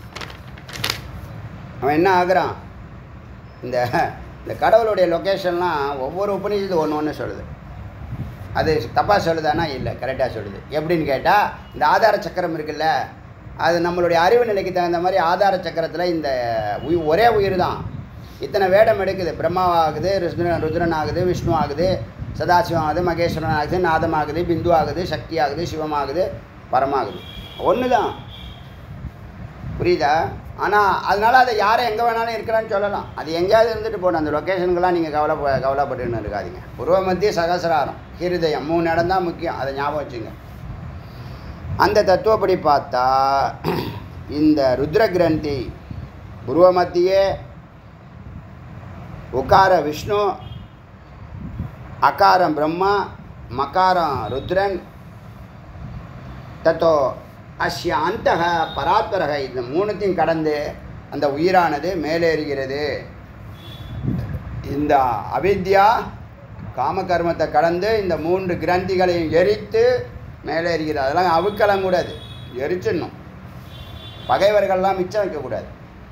அவன் என்ன ஆகுறான் இந்த இந்த கடவுளுடைய லொக்கேஷன்லாம் ஒவ்வொரு உபநிஷத்து ஒன்று ஒன்று சொல்லுது அது தப்பாக சொல்லுதானா இல்லை கரெக்டாக சொல்லுது எப்படின்னு கேட்டால் இந்த ஆதார சக்கரம் இருக்குல்ல அது நம்மளுடைய அறிவு நிலைக்கு தகுந்த மாதிரி ஆதார சக்கரத்தில் இந்த உயி ஒரே உயிர் தான் இத்தனை வேடம் எடுக்குது பிரம்மாவாகுது ருத்ரன் ருத்ரன் ஆகுது விஷ்ணு ஆகுது சதாசிவம் ஆகுது மகேஸ்வரன் ஆகுது நாதம் ஆகுது பிந்து ஆகுது சக்தி ஆகுது சிவமாகுது பரமாகுது ஒன்று தான் புரியுதா ஆனால் அதனால் அதை யாரை எங்கே வேணாலும் இருக்கிறான்னு சொல்லலாம் அது எங்கேயாவது இருந்துட்டு போகணும் அந்த லொக்கேஷனுக்கெல்லாம் நீங்கள் கவலை கவலைப்பட்டுன்னு இருக்காதீங்க பூர்வ மத்திய சகசிராரம் ஹிருதயம் மூணு இடம் தான் முக்கியம் அதை ஞாபகம் வச்சுங்க அந்த தத்துவப்படி பார்த்தா இந்த ருத்ர கிரந்தி புருவ மத்தியே உக்கார விஷ்ணு அகாரம் பிரம்மா மகாரம் ருத்ரன் தத்தோ அஸ்ய அந்தக பராத்பரக இந்த மூணுத்தையும் கடந்து அந்த உயிரானது மேலேறுகிறது இந்த அவித்யா காமகர்மத்தை கடந்து இந்த மூன்று கிரந்திகளையும் எரித்து மேலேறுகிறது அதெல்லாம் அவுக்கலாம் கூடாது எரிச்சிடணும் பகைவர்கள்லாம் மிச்சம் வைக்கக்கூடாது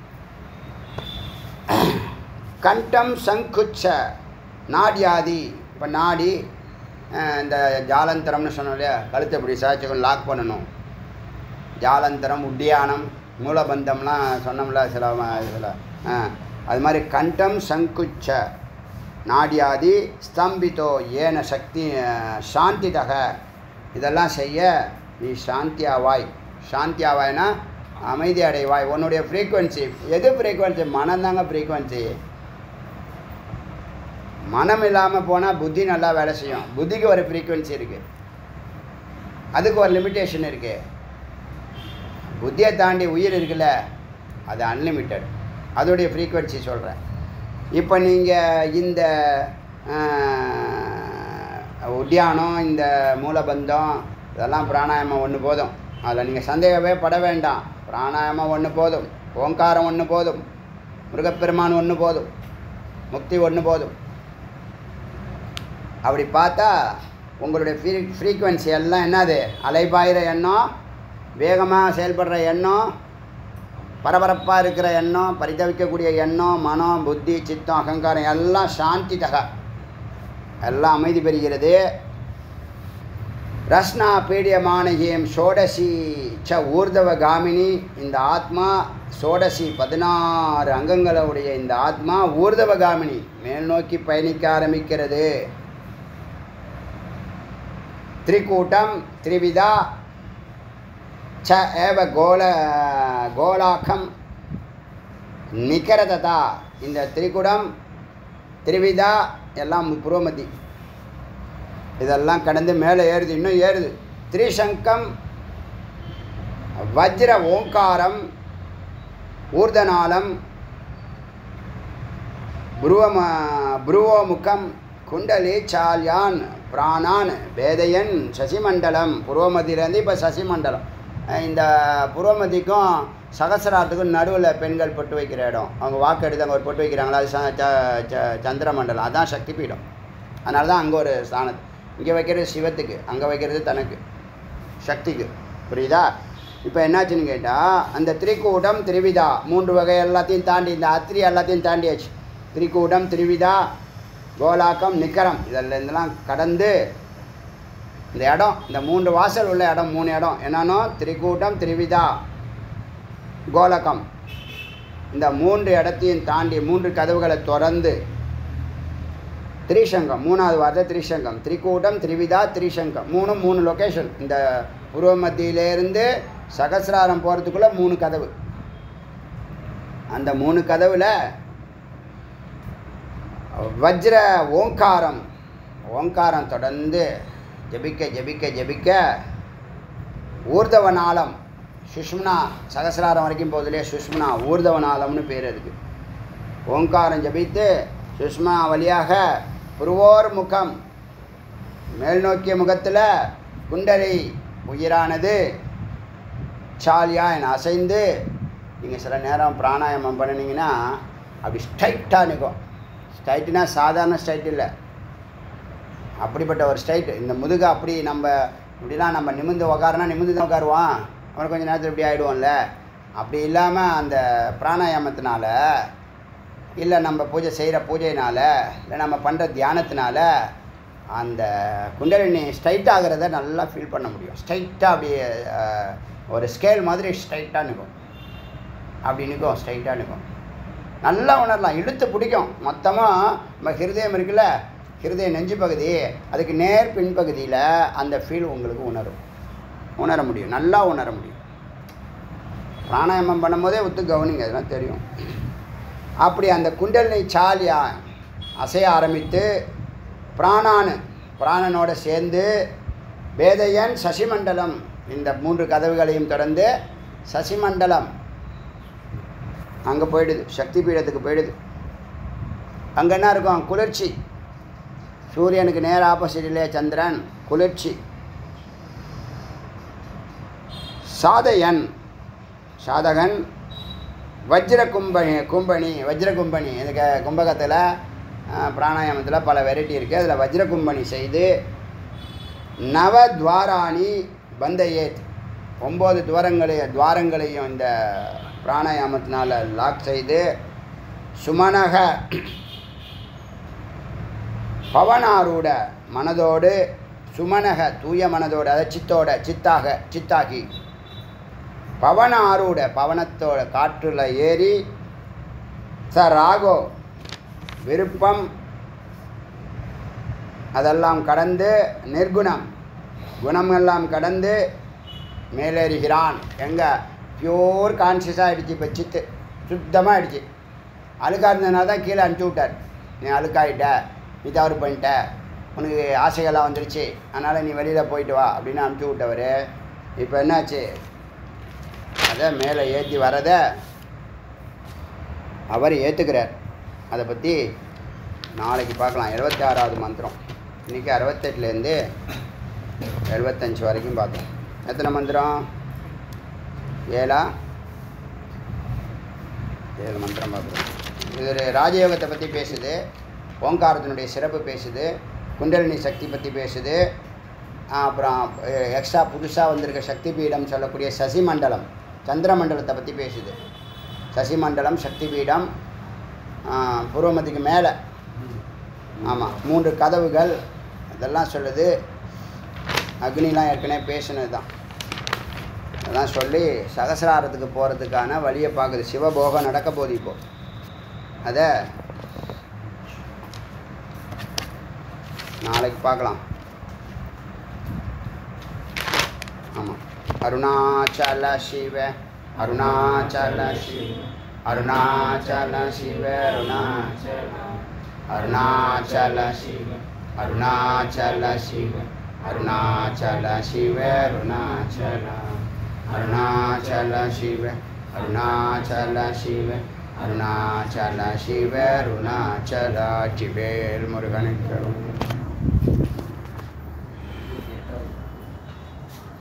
கண்டம் சங்குச்ச நாடியாதி இப்போ நாடி அஹ், இந்த ஜாலந்தரம்னு சொன்னோம் இல்லையா கழுத்தை இப்படி சாய்ச்சிக்கணும் லாக் பண்ணணும் ஜாலந்தரம் உட்டியானம் மூலபந்தம்லாம் சொன்னோம்ல சில ம- சில ஆ, அது மாதிரி கண்டம் சங்குச்ச நாடியாதி ஸ்தம்பித்தோ ஏன சக்தி அஹ், சாந்திதக இதெல்லாம் செய்ய நீ சாந்தியாவாய் சாந்தியாவாய்னா அமைதி அடைவாய் உன்னுடைய ஃப்ரீக்குவென்சி எது ஃப்ரீக்குவென்சி மனம்தாங்க ஃப்ரீக்குவென்சி மனம் இல்லாமல் போனால் புத்தி நல்லா வேலை செய்யும் புத்திக்கு ஒரு ஃப்ரீக்குவென்சி இருக்குது அதுக்கு ஒரு லிமிட்டேஷன் இருக்குது புத்தியை தாண்டி உயிர் இருக்குல்ல அது அன்லிமிட்டெட் அதோடைய ஃப்ரீக்குவென்சி சொல்கிறேன் இப்போ நீங்கள் இந்த ஆஹ், உத்தியானம் இந்த மூலபந்தம் இதெல்லாம் பிராணாயாமம் ஒன்று போதும் அதில் நீங்கள் சந்தேகமே பட வேண்டாம் பிராணாயாமம் ஒன்று போதும் ஓங்காரம் ஒன்று போதும் முருகப்பெருமான் ஒன்று போதும் முக்தி ஒன்று போதும் அப்படி பார்த்தா உங்களுடைய ஃப்ரீ ஃப்ரீக்குவென்சி எல்லாம் என்னது அலைபாயிற எண்ணம் வேகமாக செயல்படுற எண்ணம் பரபரப்பாக இருக்கிற எண்ணம் பரிதவிக்கக்கூடிய எண்ணம் மனம் புத்தி சித்தம் அகங்காரம் எல்லாம் சாந்தி தக எல்லாம் அமைதி பெறுகிறது ரஸ்னா பீடியமானகியம் ஷோடசி ச ஊர்தவ காமினி இந்த ஆத்மா சோடசி பதினாறு அங்கங்களுடைய இந்த ஆத்மா ஊர்தவ காமினி மேல் நோக்கி பயணிக்க ஆரம்பிக்கிறது திரிகூட்டம் திரிவிதா ச ஏவ கோல கோலாக்கம் நிகரததா இந்த திரிகுடம் திரிவிதா எல்லாம் புரோமதி இதெல்லாம் கடந்து மேலே ஏறுது இன்னும் ஏறுது திரிசங்கம் வஜ்ர ஓங்காரம் ஊர்தநாளம் புருவம புருவோமுகம் குண்டலி சால்யான் பிராணான் வேதையன் சசிமண்டலம் புருவமதியிலேருந்து இப்போ சசிமண்டலம் அஹ் இந்த புருவமதிக்கும் சகசராத்துக்கும் நடுவில் பெண்கள் பொட்டு வைக்கிற இடம் அவங்க வாக்கு எடுத்து அங்கே ஒரு பொட்டு வைக்கிறாங்களா அது ச- ச- ச- சந்திரமண்டலம் அதான் சக்தி பீடம் அதனால தான் அங்கே ஒரு ஸ்தானம் இங்கே வைக்கிறது சிவத்துக்கு அங்கே வைக்கிறது தனக்கு சக்திக்கு புரியுதா இப்போ என்னாச்சுன்னு கேட்டால் அந்த திரிகூடம் திரிவிதா மூன்று வகை எல்லாத்தையும் தாண்டி இந்த அத்திரி எல்லாத்தையும் தாண்டியாச்சு திரிகூடம் திரிவிதா கோலாக்கம் நிக்கரம் இதெல்லாம் இதெல்லாம் கடந்து இந்த இடம் இந்த மூன்று வாசல் உள்ள இடம் மூணு இடம் என்னன்னோ திரிகூட்டம் திரிவிதா கோலகம் இந்த மூன்று இடத்தையும் தாண்டி மூன்று கதவுகளை திறந்து திரிசங்கம் மூணாவது வார்த்தை திரிசங்கம் திரிகூட்டம் திரிவிதா திரிசங்கம் மூணு மூணு லொக்கேஷன் இந்த உருவ மத்தியிலேருந்து சகசிராரம் போகிறதுக்குள்ளே மூணு கதவு அந்த மூணு கதவில் வஜ்ர ஓங்காரம் ஓங்காரம் தொடர்ந்து ஜபிக்க ஜபிக்க ஜபிக்க ஊர்தவநாளம் சுஷ்மனா சகசிராரம் வரைக்கும் போதிலே சுஷ்மனா ஊர்தவநாளம்னு பேர் அதுக்கு ஓங்காரம் ஜபித்து சுஷ்மா வழியாக புருவோர் முகம் மேல் நோக்கிய முகத்தில் குண்டலை உயிரானது சாலியா என அசைந்து நீங்கள் சில நேரம் பிராணாயாமம் பண்ணினீங்கன்னா அப்படி ஸ்ட்ரைட்டாக நிற்கும் ஸ்ட்ரைட்டுனா சாதாரண ஸ்ட்ரைட் இல்லை அப்படிப்பட்ட ஒரு ஸ்ட்ரைட் இந்த முதுகு அப்படி நம்ம இப்படிலாம் நம்ம நிமிந்து உக்காருனா நிமிந்து தான் உட்காருவான் அப்புறம் கொஞ்ச நேரத்தில் இப்படி ஆகிடுவோம்ல அப்படி இல்லாமல் அந்த பிராணாயாமத்தினால இல்லை நம்ம பூஜை செய்கிற பூஜையினால் இல்லை நம்ம பண்ணுற தியானத்தினால அந்த குண்டலினி ஸ்ட்ரைட் ஆகிறத நல்லா ஃபீல் பண்ண முடியும் ஸ்ட்ரைட்டாக அப்படியே அஹ், ஒரு ஸ்கேல் மாதிரி ஸ்ட்ரைட்டாக நிற்கும் அப்படி நிற்கும் ஸ்ட்ரைட்டாக நிற்கும் நல்லா உணரலாம் இழுத்து பிடிக்கும் மொத்தமாக நம்ம ஹிருதயம் இருக்குல்ல ஹிருதய நெஞ்சு பகுதி அதுக்கு நேர் பின்பகுதியில் அந்த ஃபீல் உங்களுக்கு உணரும் உணர முடியும் நல்லா உணர முடியும் பிராணாயாமம் பண்ணும்போதே ஒத்து கவனிங்க அதெல்லாம் தெரியும் அப்படி அந்த குண்டலினி சாலியா அசைய ஆரம்பித்து பிராணானு பிராணனோட சேர்ந்து வேதையன் சசிமண்டலம் இந்த மூன்று கதவுகளையும் தொடர்ந்து சசிமண்டலம் அங்கே போயிடுது சக்தி பீடத்துக்கு போயிடுது அங்கே என்ன இருக்கும் குளிர்ச்சி சூரியனுக்கு நேர் ஆப்போசிட்டிலே சந்திரன் குளிர்ச்சி சாதயன் சாதகன் வஜ்ர கும்பணி கும்பணி வஜ்ர கும்பணி இதுக்கு கும்பகத்தில் பிராணாயாமத்தில் பல வெரைட்டி இருக்குது அதில் வஜ்ர கும்பணி செய்து நவத்வாராணி பந்தையேத் ஒம்பது துவாரங்களையும் துவாரங்களையும் இந்த பிராணாயாமத்தினால் லாக் செய்து சுமனக பவனாரூட மனதோடு சுமனக தூய மனதோடு அதை சித்தோட சித்தாக சித்தாகி பவன ஆரூட பவனத்தோட காற்றுல ஏறி ச ராகோ விருப்பம் அதெல்லாம் கடந்து நிர்குணம் குணமெல்லாம் கடந்து மேலேறுகிறான் எங்கே பியூர் கான்சியஸாக ஆகிடுச்சு இப்போ சித்து சுத்தமாக ஆயிடுச்சு அழுக்காக இருந்ததுனால தான் கீழே அனுப்பிச்சி விட்டார் நீ அழுக்காயிட்ட நீ தவறு பண்ணிட்ட உனக்கு ஆசைகள்லாம் வந்துடுச்சு அதனால் நீ வெளியில் போயிட்டு வா அப்படின்னு அனுப்பிச்சி விட்டவர் இப்போ என்னாச்சு அதை மேலே ஏற்றி வரதை அவர் ஏற்றுக்கிறார் அதை பற்றி நாளைக்கு பார்க்கலாம் எழுபத்தி ஆறாவது மந்திரம் இன்றைக்கி அறுபத்தெட்டுலேருந்து எழுபத்தஞ்சு வரைக்கும் பார்த்தோம் எத்தனை மந்திரம் ஏழா ஏழு மந்திரம் பார்க்குறோம் இது ஒரு ராஜயோகத்தை பற்றி பேசுது ஓங்காரத்தினுடைய சிறப்பு பேசுது குண்டலினி சக்தி பற்றி பேசுது அப்புறம் எக்ஸ்ட்ரா புதுசாக வந்திருக்க சக்தி பீடம் சொல்லக்கூடிய சசிமண்டலம் சந்திரமண்டலத்தை பற்றி பேசுது சசிமண்டலம் சக்தி பீடம் பூர்வமதிக்கு மேலே ஆமாம் மூன்று கதவுகள் அதெல்லாம் சொல்லுது அக்னிலாம் ஏற்கனவே பேசினது தான் அதெல்லாம் சொல்லி சகசிராரத்துக்கு போகிறதுக்கான வழியை பார்க்குது சிவபோகம் நடக்க போகுது இப்போ அதை நாளைக்கு பார்க்கலாம் ஆமாம் அருணாச்சல சிவ அருணாச்சல சிவ அருணாச்சல சிவ அருணாச்சல அருணாச்சல சிவ அருணாச்சல சிவ அருணாச்சல சிவ அருணாச்சல அருணாச்சல சிவ அருணாச்சல சிவ அருணாச்சல சிவ அருணாச்சல சிவேல் முருகனுக்கு